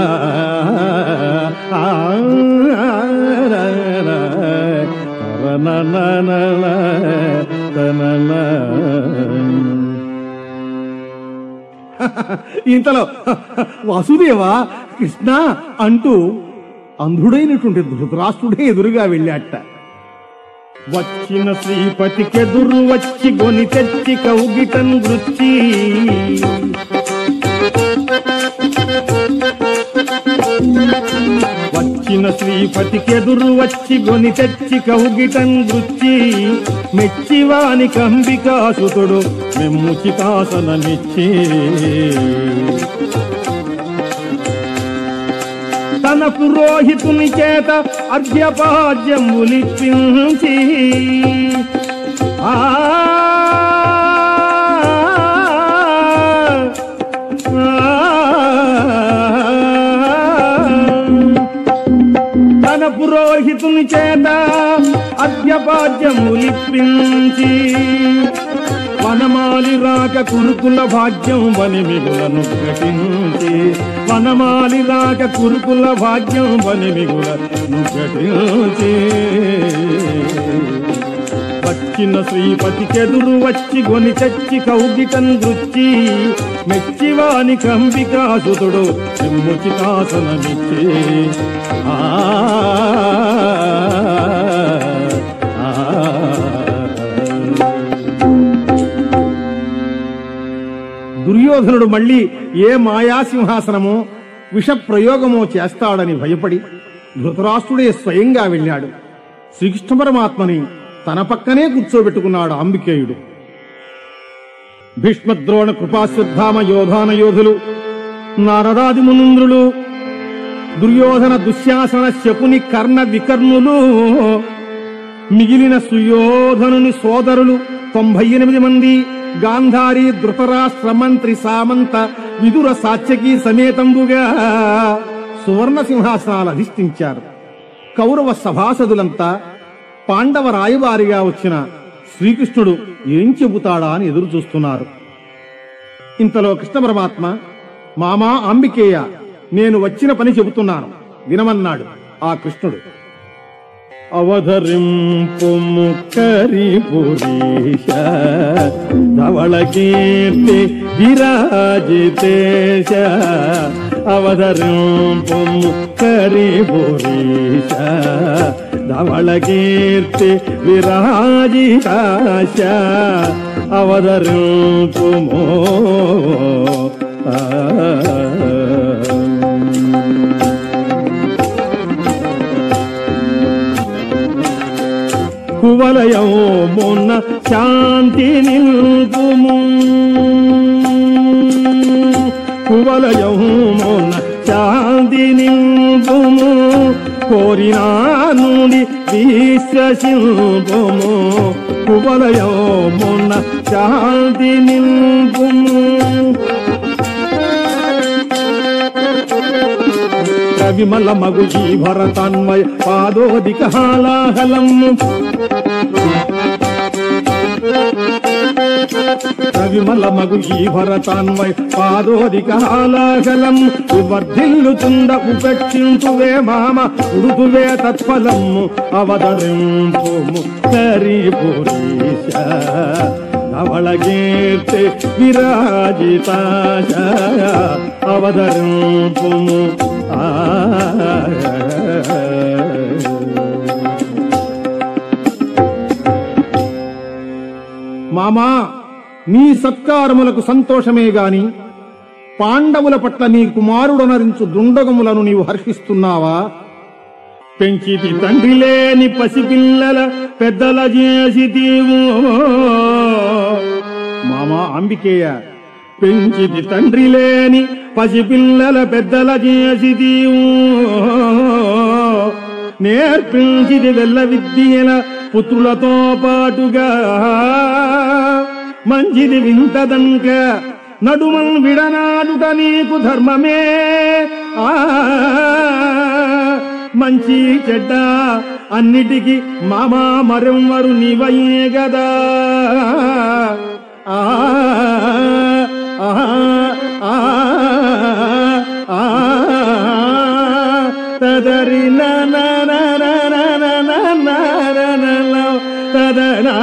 ఇంతలో వసుదేవ కృష్ణ అంటూ అంధుడైనటువంటి ధృతరాష్ట్రుడే ఎదురుగా వెళ్ళాట వచ్చిన శ్రీపతికెదురు వచ్చి గొని తెచ్చి కౌగిటన్ వృత్తి వచ్చిన శ్రీపతికెదురు వచ్చి గొని తెచ్చి కౌగిటన్ వృత్తి మెచ్చివాని కంబికాసుతుడు మెమ్ముచితాసనమిచ్చి తన పురోహితుని చేత అర్ఘ్యపాద్యములిప్పించి ఆ తన పురోహితుని చేత అర్ఘ్యపాద్యములిప్పించి వనమాలి రాక కురుకుల భాగ్యం వని మిగులను ఘటించి వనమాలి రాక కురుకుల భాగ్యం వని మిగులను ఘటించి వచ్చిన శ్రీపతికెదురు వచ్చి గొని చచ్చి కౌగిటన్ దృచ్చి మెచ్చివాని కంబికాసుతుడు చెమ్ముచితాసనమిచ్చి ఆ ఆ దుర్యోధనుడు మళ్ళీ ఏ మాయాసింహాసనమో విష ప్రయోగమో చేస్తాడని భయపడి ధృతరాష్ట్రుడే స్వయంగా వెళ్ళాడు శ్రీకృష్ణ పరమాత్మని తన పక్కనే కూర్చోబెట్టుకున్నాడు అంబికేయుడు భీష్మద్రోణ కృపాశ్వత్థామ యోధాన యోధులు నారదాది మునుంద్రులు దుర్యోధన దుశ్శాసన శకుని కర్ణ వికర్ణులు మిగిలిన సుయోధనుని సోదరులు తొంభై ఎనిమిది మంది గాంధారి ధృతరాష్ట్ర మంత్రి సామంత విదుర సాత్యకి సమేతంబుగా సువర్ణ సింహాసనాలు అధిష్ఠించారు కౌరవ సభాసదులంతా పాండవ రాయబారిగా వచ్చిన శ్రీకృష్ణుడు ఏం చెబుతాడా అని ఎదురు చూస్తున్నారు ఇంతలో కృష్ణ పరమాత్మ మామా అంబికేయ నేను వచ్చిన పని చెబుతున్నాను వినమన్నాడు ఆ కృష్ణుడు అవధరింపు ముక్కరి పురీష ధవళ కీర్తి విరాజితేశ అవధరింపు ముక్కరి పురీష ధవళ కీర్తి విరాజితాశ అవధరింపు మో కువలయం మొన్న శాంతి నిల్పుము కువలయం మొన్న శాంతి నిల్పుము కోరినా నుండి విశ్వసింపుము కువలయం మొన్న శాంతి నిల్పుము కవిమల మగు ఈ భరతాన్మయ పాదోదిక హాలాహలం కవిమల మగు ఈ భరతాన్మయ పాదోదిక హాలాహలం వర్ధిల్లుతుండ ఉపేక్షించువే మామ ఉడుతువే తత్ఫలము అవతరింపు కరి పురీష ధవళగీర్తి విరాజితాశ అవతరింపుము ఆ మామా నీ సత్కారములకు సంతోషమే గాని పాండవుల పట్ల నీ కుమారుడనరించు దుండగములను నీవు హర్షిస్తున్నావా పెంచితి తండ్రి లేని పసిపిల్లల పెద్దల చేసి తీవు మామా అంబికేయ పెంచితి తండ్రి లేని పసిపిల్లల పెద్దల చేసి తీవు నేర్పించిది వెళ్ళ విద్యల పుత్రులతో పాటుగా మంచిది వింతదంక నడుమన్ విడనాడుట నీకు ధర్మమే ఆ మంచి చెడ్డ అన్నిటికీ మామా మరెవ్వరు నీవయే గదా ఆ ఆ ఆ ఆ తదరి తదనా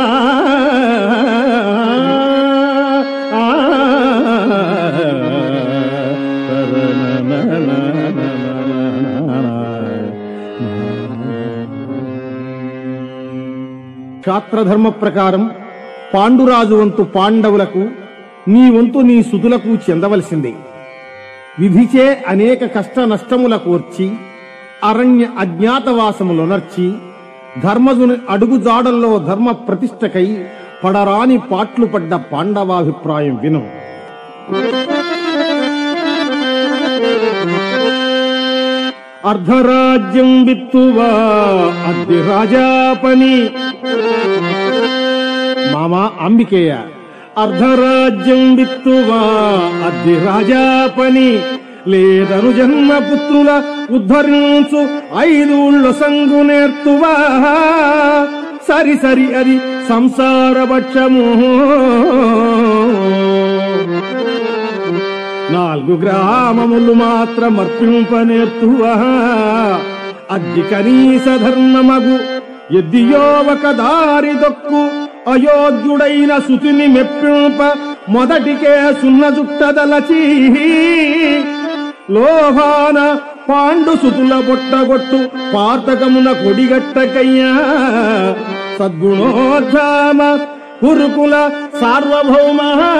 క్షాత్రధర్మ ప్రకారం పాండురాజు వంతు పాండవులకు నీ వంతు నీ సుతులకు చెందవలసిందే విధిచే అనేక కష్ట నష్టముల కోర్చి అరణ్య అజ్ఞాతవాసములొనర్చి ధర్మజుని అడుగుజాడల్లో ధర్మ ప్రతిష్టకై పడరాని పాట్లు పడ్డ పాండవాభిప్రాయం విను అర్ధరాజ్యం విత్తువా అద్ది రాజా పని మామా అంబికేయ అర్ధరాజ్యం విత్తువా అద్ది రాజా పని లేదను జన్మపుత్రుల ఉద్ధరించు ఐదూళ్ళ సంగు నేర్తువా సరి సరి అది సంసార పక్షము నాలుగు గ్రామములు మాత్రం అర్పింపనేర్తువా అగ్గి కనీస ధర్మమగు ఎద్దియో ఒక దారి దొక్కు అయోగ్యుడైన సుతిని మెప్పింప మొదటికే సున్న జుట్టదలచి లోహాన పాండు సుతుల బొట్టగొట్టు పాతకమున కొడిగట్టకయ్యా సద్గుణోద్ధామ కురుకుల సార్వభౌమ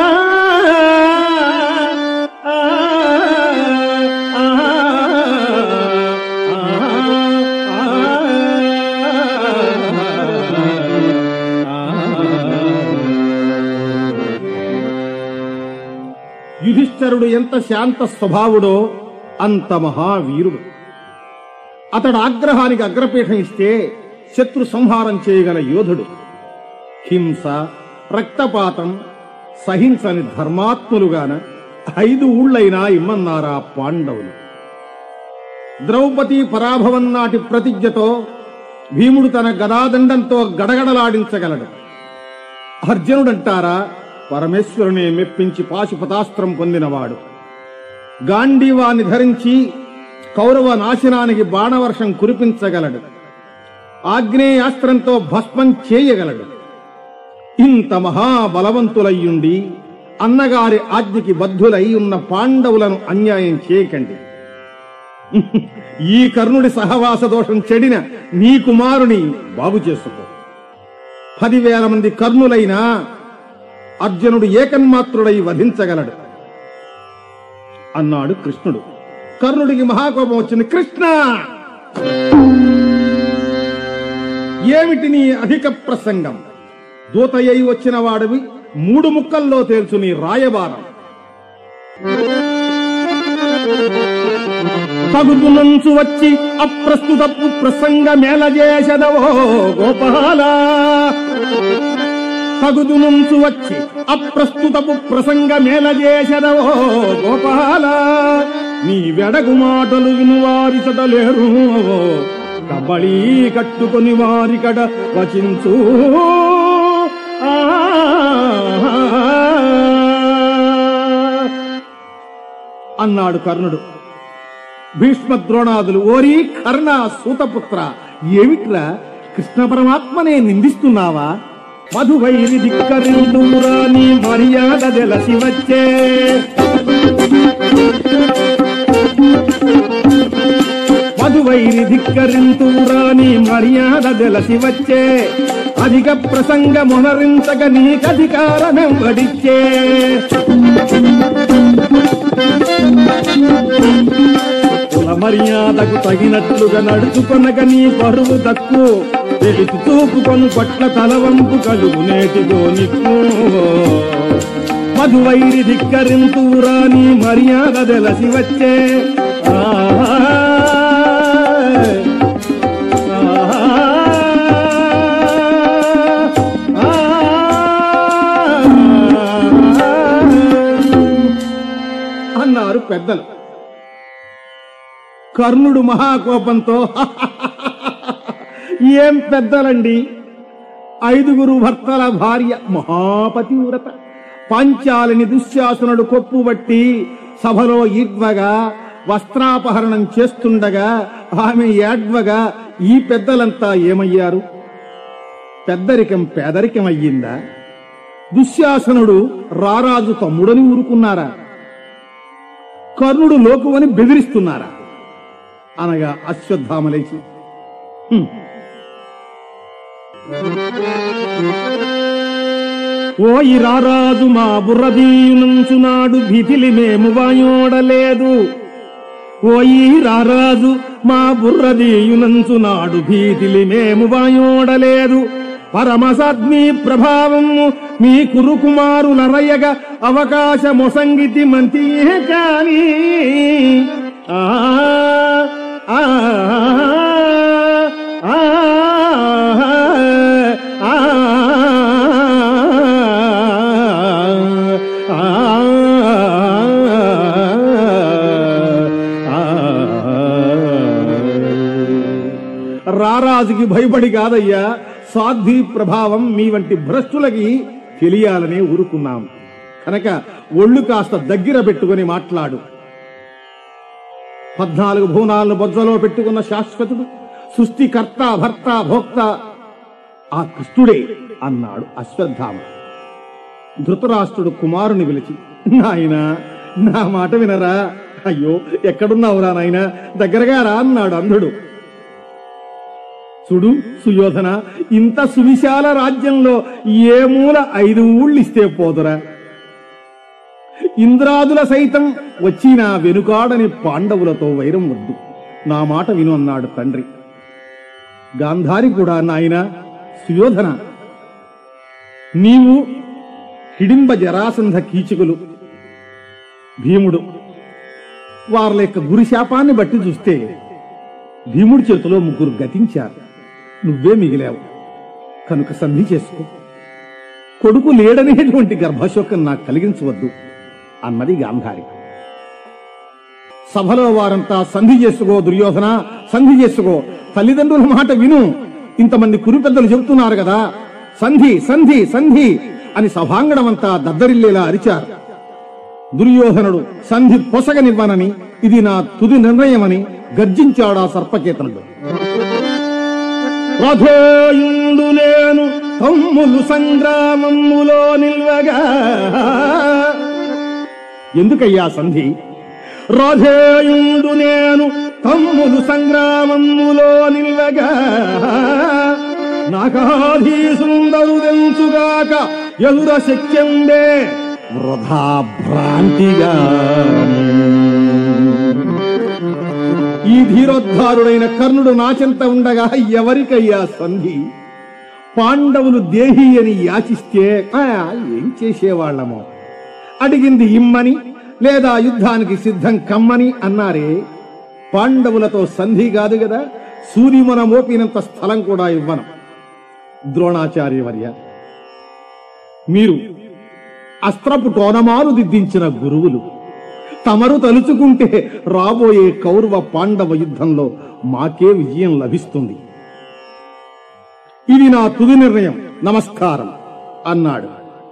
యుధిష్ఠరుడు ఎంత శాంత స్వభావుడో అంత మహావీరుడు అతడు ఆగ్రహానికి అగ్రపీఠం ఇస్తే శత్రు సంహారం చేయగల యోధుడు హింస రక్తపాతం సహించని ధర్మాత్ములుగాన ఐదు ఊళ్ళైనా ఇమ్మన్నారా పాండవులు ద్రౌపది పరాభవం నాటి ప్రతిజ్ఞతో భీముడు తన గదాదండంతో గడగడలాడించగలడు అర్జునుడంటారా పరమేశ్వరుని మెప్పించి పాశుపతాస్త్రం పొందినవాడు గాంధీవాన్ని ధరించి కౌరవ నాశనానికి బాణవర్షం కురిపించగలడు ఆగ్నేయాస్త్రంతో భస్మం చేయగలడు ఇంత మహాబలవంతులయ్యుండి అన్నగారి ఆజ్ఞకి బద్ధులై ఉన్న పాండవులను అన్యాయం చేయకండి ఈ కర్ణుడి సహవాస దోషం చెడిన నీ కుమారుని బాగు చేసుకో పదివేల మంది కర్ణులైనా అర్జునుడు ఏకన్మాత్రుడై వధించగలడు అన్నాడు కృష్ణుడు కర్ణుడికి మహాకోపం వచ్చింది కృష్ణ ఏమిటి నీ అధిక ప్రసంగం దూతయ్యి వచ్చిన వాడివి మూడు ముక్కల్లో తేల్చు నీ రాయబారం తగుదునంచు వచ్చి అప్రస్తుతపు ప్రసంగ మేళజేసదవో గోపాల తగుదునంచు వచ్చి అప్రస్తుతపు ప్రసంగ మేళజేసదవో గోపాల నీ వెడగు మాటలు వినువారిచట లేరు కబళీ కట్టుకొని వారికడ వచించు ఆ అన్నాడు కర్ణుడు భీష్మ ద్రోణాదులు ఓరి కర్ణ సూతపుత్ర ఏమిట్రా కృష్ణ పరమాత్మనే నిందిస్తున్నావా మధువైరి ధిక్కరిందురా నీ మర్యాద తెలసి వచ్చే మధువైరి ధిక్కరింతురా నీ మర్యాద తెలసి వచ్చే అధిక ప్రసంగ మొనరించగ నీకధికారమెంవడిచ్చే కులమ మర్యాదకు తగినట్లుగా నడుచుకొనక నీ పరువు దక్కు తెలిసి చూపుకొను పట్ల తలవంపు కలుగు నేటిగో నిక్కు మధువైరి ధిక్కరింతురా నీ మర్యాద తెలసి వచ్చే ఆ అన్నారు పెద్దలు కర్ణుడు మహాకోపంతో ఏం పెద్దలండి ఐదుగురు భర్తల భార్య మహాపతివ్రత పాంచాలిని దుశ్శాసనుడు కొప్పుబట్టి సభలో ఈడ్వగా వస్త్రాపహరణం చేస్తుండగా ఆమె ఏడ్వగా ఈ పెద్దలంతా ఏమయ్యారు పెద్దరికం పేదరికం అయ్యిందా దుశ్శాసనుడు రారాజు తమ్ముడని ఊరుకున్నారా కర్ణుడు లోకువని బెదిరిస్తున్నారా అనగా అశ్వత్థామ లేచి "హ్మ్. ఓయి రారాజు మా బుర్రదీయునంచునాడు భీతిలి మేము వాయోడలేదు ఓయి రారాజు మా బుర్రదీయునంచునాడు భీతిలి మేము వాయోడలేదు పరమసాగ్ని ప్రభావము మీ కురుకుమారులరయ్యగా అవకాశమొసంగితి మంతియే కాని ఆ ఆ ఆ ఆ రారాజుకి భయపడి కాదయ్యా సాధ్వి ప్రభావం మీ వంటి భ్రష్టులకి తెలియాలని ఊరుకున్నాం కనుక ఒళ్ళు కాస్త దగ్గర పెట్టుకొని మాట్లాడు పద్నాలుగు భువనాలను బొజ్జలో పెట్టుకున్న శాశ్వతుడు సృష్టికర్త భర్త భోక్త ఆ కృష్ణుడే అన్నాడు అశ్వత్థామ ధృతరాష్ట్రుడు కుమారుని పిలిచి నాయనా నా మాట వినరా అయ్యో ఎక్కడున్నావురా నాయన దగ్గరగా రా అన్నాడు అంధుడు చూడు సుయోధన ఇంత సువిశాల రాజ్యంలో ఏ మూల ఐదు ఊళ్ళు ఇస్తే పోదురా ఇంద్రాదుల సైతం వచ్చిన వెనుకాడని పాండవులతో వైరం వద్దు నా మాట విను అన్నాడు తండ్రి గాంధారి కూడా నాయన సుయోధన నీవు హిడింబ జరాసంధ కీచకులు భీముడు వారి యొక్క గురి శాపాన్ని బట్టి చూస్తే భీముడి చేతిలో ముగ్గురు గతించారు నువ్వే మిగిలావు కనుక సంధి చేసుకో కొడుకు లేడనేటువంటి గర్భశోకం నాకు కలిగించవద్దు అన్నది గాంధారి సభలో వారంతా సంధి చేసుకో దుర్యోధన సంధి చేసుకో తల్లిదండ్రుల మాట విను ఇంతమంది కురు పెద్దలు చెబుతున్నారు కదా సంధి సంధి సంధి అని సభాంగణమంతా దద్దరిల్లేలా అరిచారు దుర్యోధనుడు సంధి పొసగనివ్వనని ఇది నా తుది నిర్ణయమని గర్జించాడా సర్పకేతనుడు రథోయుండు నేను తమ్ములు సంగ్రామములో నిల్వగా ఎందుకయ్యా సంధి రాధేయుండు నేను తమ్ములు సంగ్రామములో నిల్వగా నాకాధీసుందరు తెంచుగాక ఎదుర శక్యందే వృధా భ్రాంతిగా ఈ ధీరోద్ధారుడైన కర్ణుడు నాచెంత ఉండగా ఎవరికయ్యా సంధి పాండవులు దేహి అని యాచిస్తే ఆ, ఏం చేసేవాళ్లమో అడిగింది ఇమ్మని లేదా యుద్ధానికి సిద్ధం కమ్మని అన్నారే పాండవులతో సంధి కాదు కదా సూర్యమున మోపినంత స్థలం కూడా ఇవ్వను ద్రోణాచార్యవర్య మీరు అస్త్రపు టోనమాలు దిద్దించిన గురువులు తమరు తలుచుకుంటే రాబోయే కౌరవ పాండవ యుద్ధంలో మాకే విజయం లభిస్తుంది ఇది నా తుది నిర్ణయం నమస్కారం అన్నాడు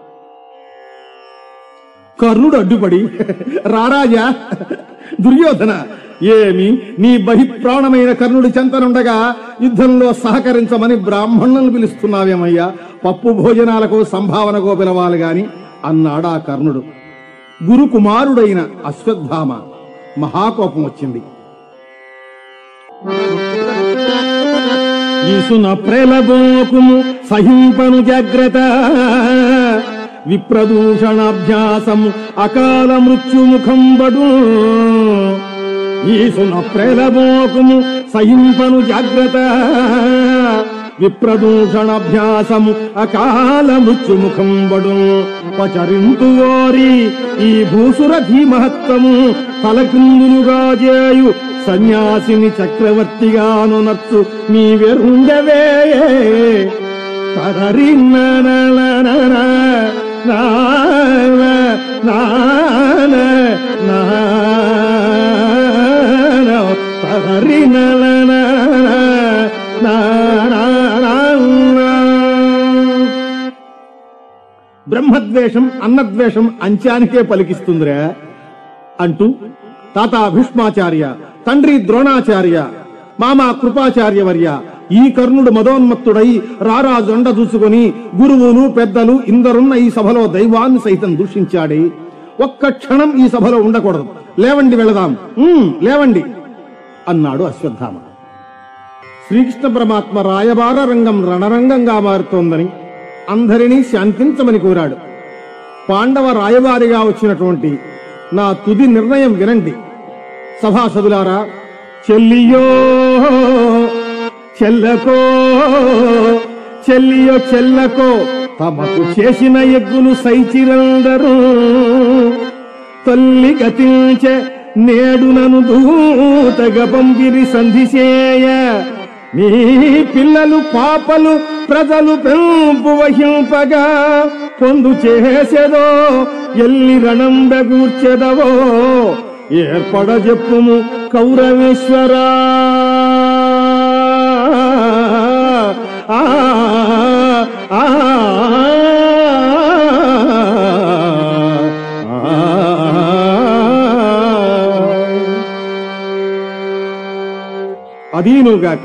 కర్ణుడు అడ్డుపడి రారాజా దుర్యోధన ఏమి నీ బహిప్రాణమైన కర్ణుడి చెంతనుండగా యుద్ధంలో సహకరించమని బ్రాహ్మణులను పిలుస్తున్నావేమయ్యా పప్పు భోజనాలకు సంభావనకో పిలవాలి గాని అన్నాడా కర్ణుడు గురు కుమారుడైన అశ్వత్థామ మహాకోపం వచ్చింది ఈసున ప్రేలబోకుము సహింపను జాగ్రత్త విప్రదూషణాభ్యాసము అకాల మృత్యుముఖం బడు ఈసున ప్రేలబోకుము సహింపను జాగ్రత్త విప్రదూషణాభ్యాసము అకాల మృత్యుముఖం బడు పచరింతు ఓరి ఈ భూసురధి మహత్వము తలకిందులుగా చేయు సన్యాసిని చక్రవర్తిగాను నచ్చు నీవెరుండవే తరరి తరరి బ్రహ్మద్వేషం అన్నద్వేషం అంచానికే పలికిస్తుందిరా అంటూ తాత భీష్మాచార్య తండ్రి ద్రోణాచార్య మామ కృపాచార్య వర్య ఈ కర్ణుడు మదోన్మత్తుడై రారా జొండ చూసుకొని గురువులు పెద్దలు ఇందరున్న ఈ సభలో దైవాన్ని సైతం దూషించాడే ఒక్క క్షణం ఈ సభలో ఉండకూడదు లేవండి వెళదాం "ఉమ్, లేవండి అన్నాడు అశ్వత్థామ శ్రీకృష్ణ పరమాత్మ రాయబార రంగం రణరంగంగా మారుతోందని అందరినీ శాంతించమని కోరాడు పాండవ రాయబారిగా వచ్చినటువంటి నా తుది నిర్ణయం వినండి సభాసదులారా చెల్లియో చెల్లకో చెల్లియో చెల్లకో తమకు చేసిన ఎగ్గులు సైచిరందరూ తల్లి గతించే నేడు నను దూతగ పంపిరి సంధిసేయ నీ పిల్లలు పాపలు ప్రజలు పెంపు వహింపగా పొందు చేసేదో ఎల్లి రణంబెగూర్చెదవో ఏర్పడ చెప్పుము కౌరవేశ్వరా ఆ, ఆ, అదీనుగాక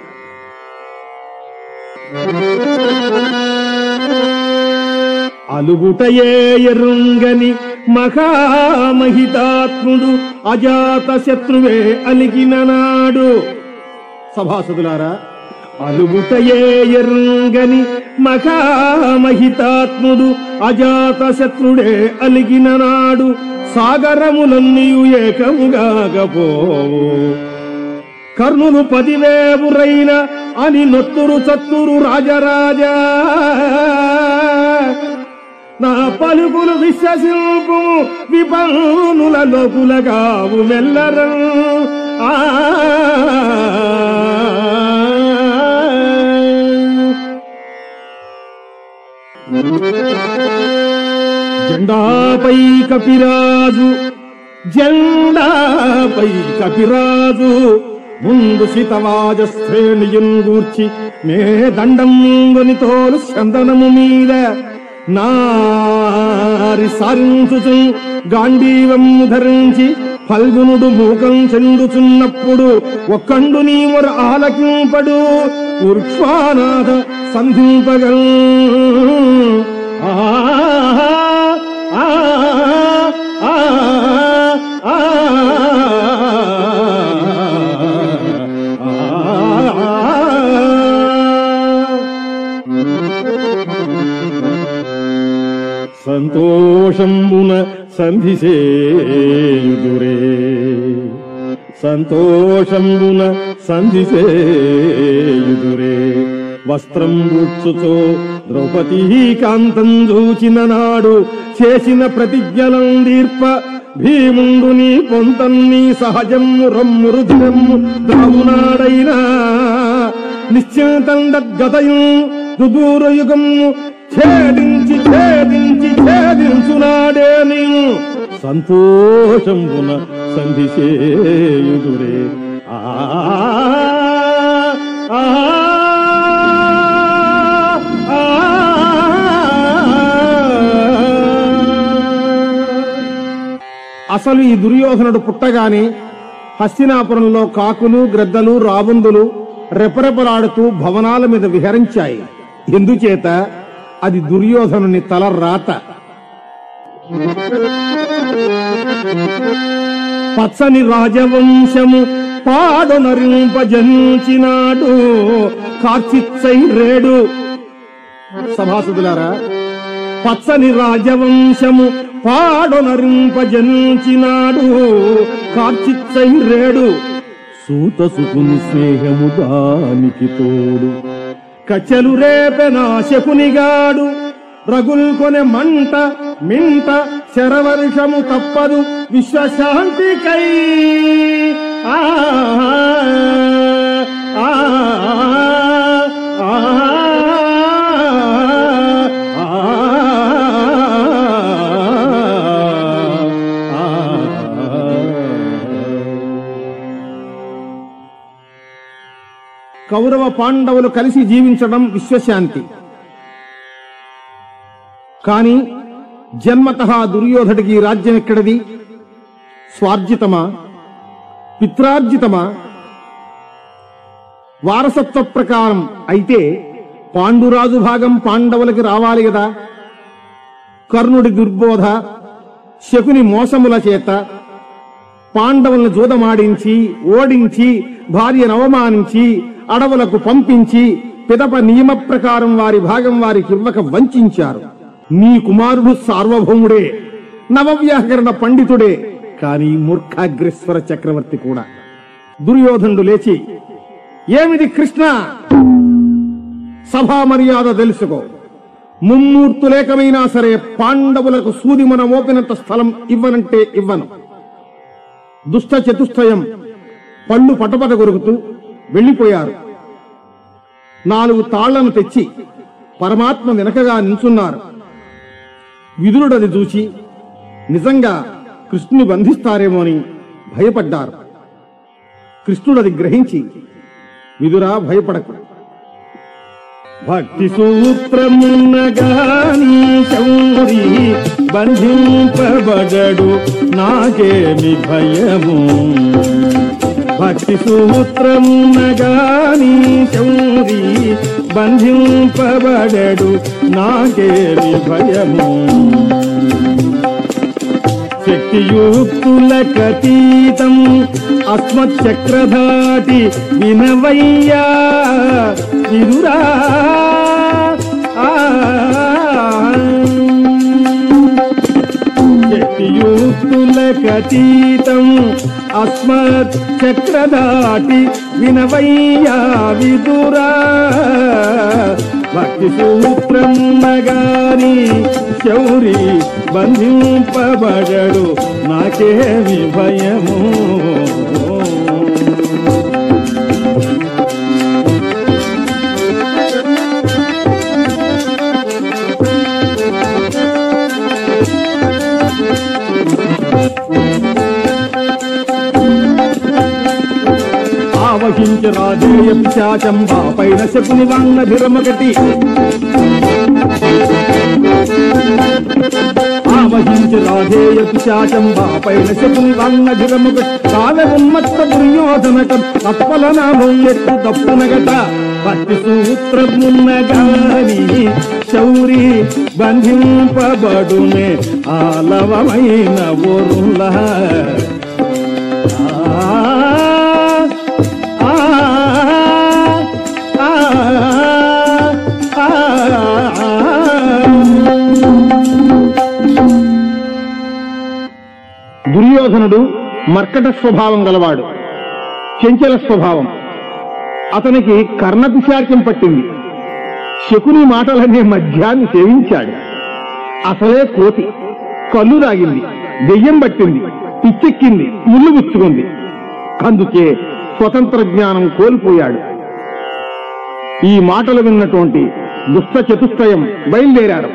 అలుగుటయే ఎరుంగని మహామహితాత్ముడు అజాత శత్రువే అలిగిన నాడు సభాసదులారా అలుగుటయే ఎరుంగని మహామహితాత్ముడు అజాత శత్రుడే అలిగిన నాడు సాగరములన్నీయు ఏకముగాకపోవు కర్ణులు పదివేవురైన అని నొత్తురు చత్తురు రాజరాజా నా పలుకులు విశ్వసింపు విపన్నుల లోకులగావు మెల్లరం ఆ జెండాపై కపిరాజు జెండాపై కపిరాజు ముందు శితవాజ శ్రేణియున్ గూర్చి మే దండంగుని తోలు చందనము మీద నారి సారించుచు గాంధీవము ధరించి ఫల్గునుడు మూకం చెందుచున్నప్పుడు ఒక్కండు నీవరు ఆలకింపడు ఉర్క్ష్వానాథ సంధింపగల్ ఆ ఆ ఆ ఆ సంతోషంబున సంధిసేయుదురే సంతోషంబున సంధిసేయుదురే వస్త్రం గుర్చుతో ద్రౌపదీ కాంతం చూచిన నాడు చేసిన ప్రతిజ్ఞలం దీర్ప భీముండు నీ పొంతన్ని సహజము రమ్ము రుధిరమ్ము దావునాడైనా నిశ్చింతండగతయు దుదూరయుగము ఛేదించి ఛేదించి ఛేదించునాడే నీవు సంతోషంబున సంధిసేయుదురే ఆ ఆ, ఆ, అసలు ఈ దుర్యోధనుడు పుట్టగానే హస్తినాపురంలో కాకులు గ్రద్దలు రాబందులు రెపరెపలాడుతూ భవనాల మీద విహరించాయి ఎందుచేత అది దుర్యోధనుని తల రాత పచ్చని రాజవంశము పాడనరింపజనించినాడు కార్చిచ్చై రేడు సభాసదులారా పచ్చని రాజవంశము పాడొనరింపజనించినాడు కార్చిచ్చైరేడు సూతసుకుని స్నేహము దానికి తోడు కచెలు రేపెనా శకునిగాడు రగుల్కొనె మంట మింట శరవర్షము తప్పదు విశ్వశాంతికై ఆ ఆ, ఆ, కౌరవ పాండవులు కలిసి జీవించడం విశ్వశాంతి కాని జన్మత దుర్యోధడికి రాజ్యం ఎక్కడది స్వార్జితమా పిత్రార్జితమా వారసత్వ ప్రకారం అయితే పాండురాజు భాగం పాండవులకి రావాలి కదా కర్ణుడి దుర్బోధ శకుని మోసముల చేత పాండవులను జూదమాడించి ఓడించి భార్యను అవమానించి అడవులకు పంపించి పిదప నియమ ప్రకారం వారి భాగం వారికి ఇవ్వక వంచారు నీ కుమారుడు సార్వభౌముడే నవవ్యాకరణ పండితుడే కాని మూర్ఖాగ్రేశ్వర చక్రవర్తి కూడా దుర్యోధనుడు లేచి ఏమిది కృష్ణ సభా మర్యాద తెలుసుకో ముమ్మూర్తులేకమైనా సరే పాండవులకు సూది మన మోపినంత స్థలం ఇవ్వనంటే ఇవ్వను దుష్ట చతుష్టయం పళ్ళు పటపట కొరుకుతూ వెళ్లిపోయారు నాలుగు తాళ్లను తెచ్చి పరమాత్మ వెనకగా నిల్చున్నారు విదురుడది చూచి నిజంగా కృష్ణుని బంధిస్తారేమో అని భయపడ్డారు కృష్ణుడది గ్రహించి విదురా భయపడకు భక్తి సూత్రమున్నగాని చౌరి బంధింపబడడు నాకేమి భయము భక్తి సూత్రమున్నగాని చౌరి బంధింపబడడు నాకేమి భయము శక్తియుక్తులకతీతం అస్మచ్చక్రధాటి వినవయ్యా విదురా ఆ. శక్తియుక్తులకతీతం అస్మచ్చక్రధాటి వినవయ్యా విదురా భక్తి సూత్రం నగాని శౌరి బంధింపబడడు నాకేమి భయము ఆవహించి రాజేయ పిశాచం పైన శకుని వాంగ భిరమగటి ఆవహించి రాధేయ పిశాచం పైన శకుని వాంగ భిరమగటి కాల ఉన్మత్త దుర్యోధనకం తత్పల నామం ఎత్తు తప్పునగట భక్తి సూత్రమున్నగాని శౌరి బంధింపబడునే ఆలవమైన ఒరుల దుర్యోధనుడు మర్కట స్వభావం గలవాడు చెంచల స్వభావం అతనికి కర్ణపిశాచం పట్టింది శకుని మాటలనే మద్యాన్ని సేవించాడు అసలే కోతి కళ్ళు రాగింది దెయ్యం పట్టింది పిచ్చెక్కింది ముళ్ళు గుచ్చుకుంది అందుకే స్వతంత్ర జ్ఞానం కోల్పోయాడు ఈ మాటలు విన్నటువంటి దుష్ట చతుష్టయం బయలుదేరారు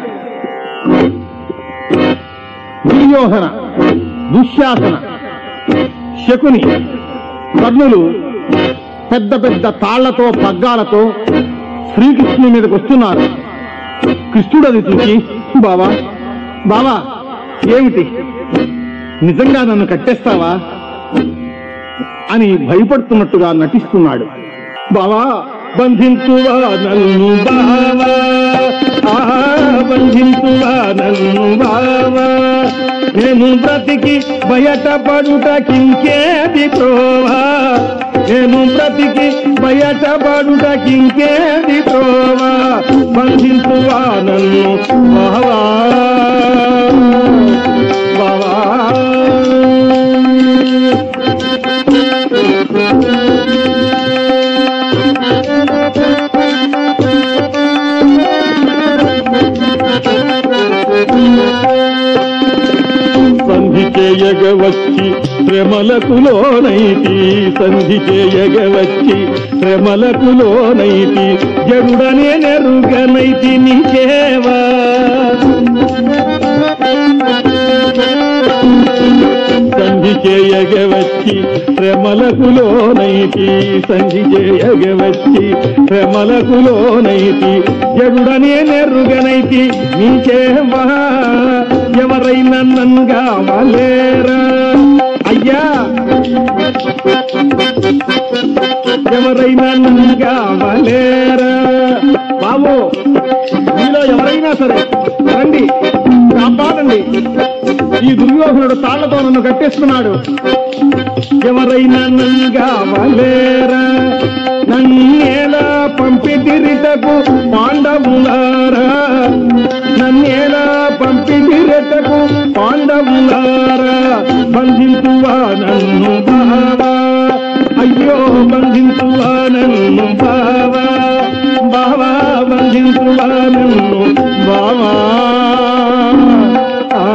దుర్యోధన దుశ్శాసన శకుని కర్ణులు పెద్ద పెద్ద తాళ్లతో పగ్గాలతో శ్రీకృష్ణుని మీదకి వస్తున్నారు కృష్ణుడు అది చూసి బావా బావా ఏమిటి నిజంగా నన్ను కట్టేస్తావా అని భయపడుతున్నట్టుగా నటిస్తున్నాడు బావా బంధించువా నన్ను బావా ఆ బంధించువా నన్ను బావా నేను బ్రతికి బయట పడుటకింకేది ప్రోవా నేను బ్రతికి బయటపడుటకింకేది త్రోవా బంధించువా నన్ను బావా బావా సంధి చేయగవచ్చి శ్రమలకు లోనైతి సంధి చేయగవచ్చి శ్రమలకు లోనైతి జడుడనే నెరుగనైతి నీకేవా సంధి చేయగవచ్చి శ్రమలకు లోనైతి సంధి చేయగవచ్చి శ్రమలకు లోనైతి జడుడనే నెరుగనైతి నీకేవా ఎవరైనా నంగా వలేరా అయ్యా ఎవరైనా నంగా వలేరా బాబు మీలో ఎవరైనా సరే రండి కాపాడండి ఈ దుర్యోధనుడు తాళ్లతో నన్ను కట్టేస్తున్నాడు ఎవరైనా నంగా వలేరా నన్నేలా పంపిదిరిటకు పాండవులారా నన్నేలా పంపిదిరిటకు పాండవులారా బంధించువా నన్ను బావా అయ్యో బంధించువా నన్ను బావా బావా బంధించువా నన్ను బావా ఆ.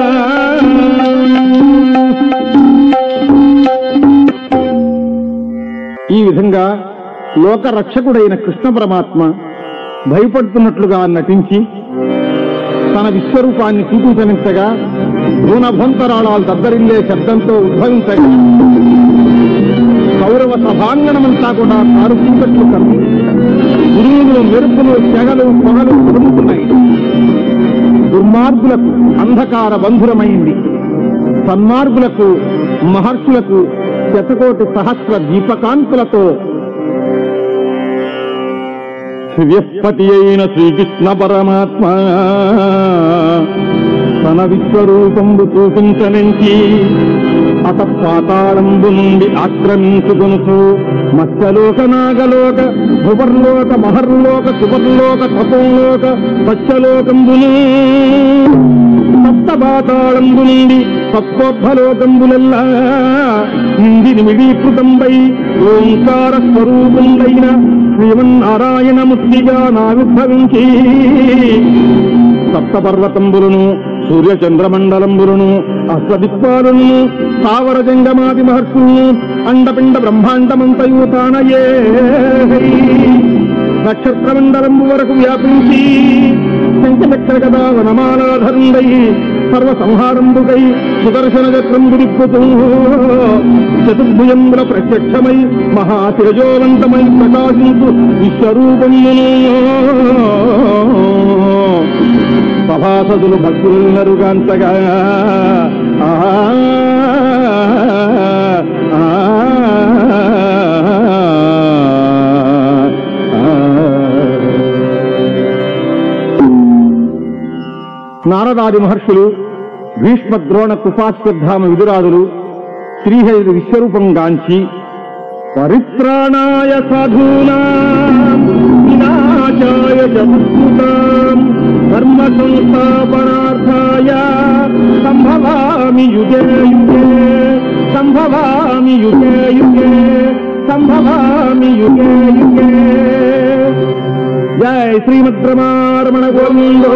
ఈ విధంగా లోక రక్షకుడైన కృష్ణ పరమాత్మ భయపడుతున్నట్లుగా నటించి తన విశ్వరూపాన్ని చూపించనించగా గుణభంతరాళాలు దద్దరిల్లే శబ్దంతో ఉద్భవించగా కౌరవ సభాంగణమంతా కూడా కారుకుంటట్లు కమ్మి గురువులు మెరుపులు తెగలు పొగలు కుదుముతున్నాయి దుర్మార్గులకు అంధకార బంధురమైంది సన్మార్గులకు మహర్షులకు శతకోటి సహస్ర దీపకాంతులతో దివ్యపతి అయిన శ్రీకృష్ణ పరమాత్మ తన విశ్వరూపంబు చూపించనించి అత పాతాళంబు నుండి ఆక్రమించుకొనుచు మత్స్యలోక నాగలోక భువర్లోక మహర్లోక సువర్లోక తపోలోక సత్యలోకంబును సప్త పాతాళంబు నుండి సప్తోర్ధలోకంబులెల్లా నిండి నిమిడీకృతంపై ఓంకార స్వరూపుండైన శ్రీమన్నారాయణ ముక్తిగా నావిర్భవించి సప్తపర్వతంబులను సూర్యచంద్రమండలంబులను అశ్వదిక్పాలను స్థావర జంగమాది మహర్షులను అండపిండ బ్రహ్మాండమంతయు తానయే నక్షత్రమండలంబు వరకు వ్యాపించి శంఖచక్ర గదా వనమాలాధరుండై సర్వ సంహారంబుకై సుదర్శన చక్రం గురిప్పుతూ చతుర్భుజంబుల ప్రత్యక్షమై మహాతేజోవంతమై ప్రకాశించు విశ్వరూపమును సభాసదులు భక్తులరుగాంతగా ఆ ఆ, నారదాది మహర్షులు భీష్మ ద్రోణ కృపాశ్వద్ధామ విదురాదులు శ్రీహరి విశ్వరూపం గాంచి పరిత్రాణాయ సాధూనా వినాశాయ చతుష్కృతాం ధర్మ సంస్థాపనార్థాయ సంభవామి యుగే యుగే సంభవామి యుగే యుగే సంభవామి యుగే యుగే జై శ్రీమద్రమారమణ గోవిందో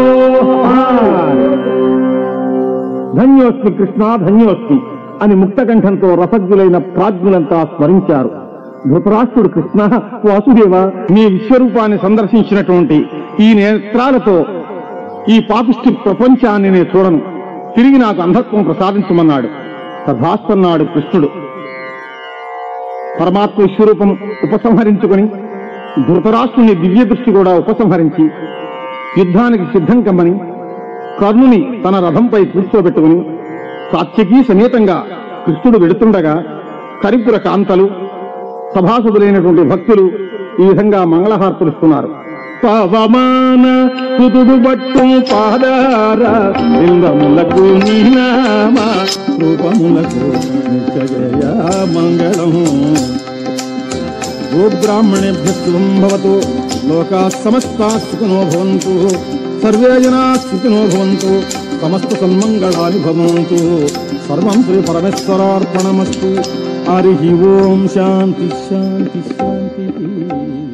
ధన్యోస్మి కృష్ణ ధన్యోస్మి అని ముక్తకంఠంతో రసజ్ఞులైన ప్రాజ్ఞులంతా స్మరించారు ధృతరాష్ట్రుడు కృష్ణ వాసుదేవ నీ విశ్వరూపాన్ని సందర్శించినటువంటి ఈ నేత్రాలతో ఈ పాపిష్టి ప్రపంచాన్ని నేను చూడను తిరిగి నాకు అంధత్వం ప్రసాదించమన్నాడు తథాస్తన్నాడు కృష్ణుడు పరమాత్మ విశ్వరూపం ఉపసంహరించుకొని ధృతరాష్ట్రుని దివ్య దృష్టి కూడా ఉపసంహరించి యుద్ధానికి సిద్ధం కమ్మని కర్ణుని తన రథంపై కూర్చోబెట్టుకుని సాత్యకీ సమేతంగా కృష్ణుడు వెడుతుండగా కరిపుర కాంతలు సభాసదులైనటువంటి భక్తులు ఈ విధంగా మంగళహార్తులిస్తున్నారు పవమాన కుదుడు బట్టు పాదార లింగములకు నీనామా రూపములకు నిత్యజయ మంగళం గోబ్రాహ్మణేభ్య శుభం భవతు లోకా సమస్తా సుఖినో భవంతు సర్వే జనా సుఖినో భవంతు సమస్త సన్మంగళాని భవంతు సర్వం శ్రీ పరమేశ్వరార్పణమస్తు హరి ఓం శాంతి శాంతి శాంతి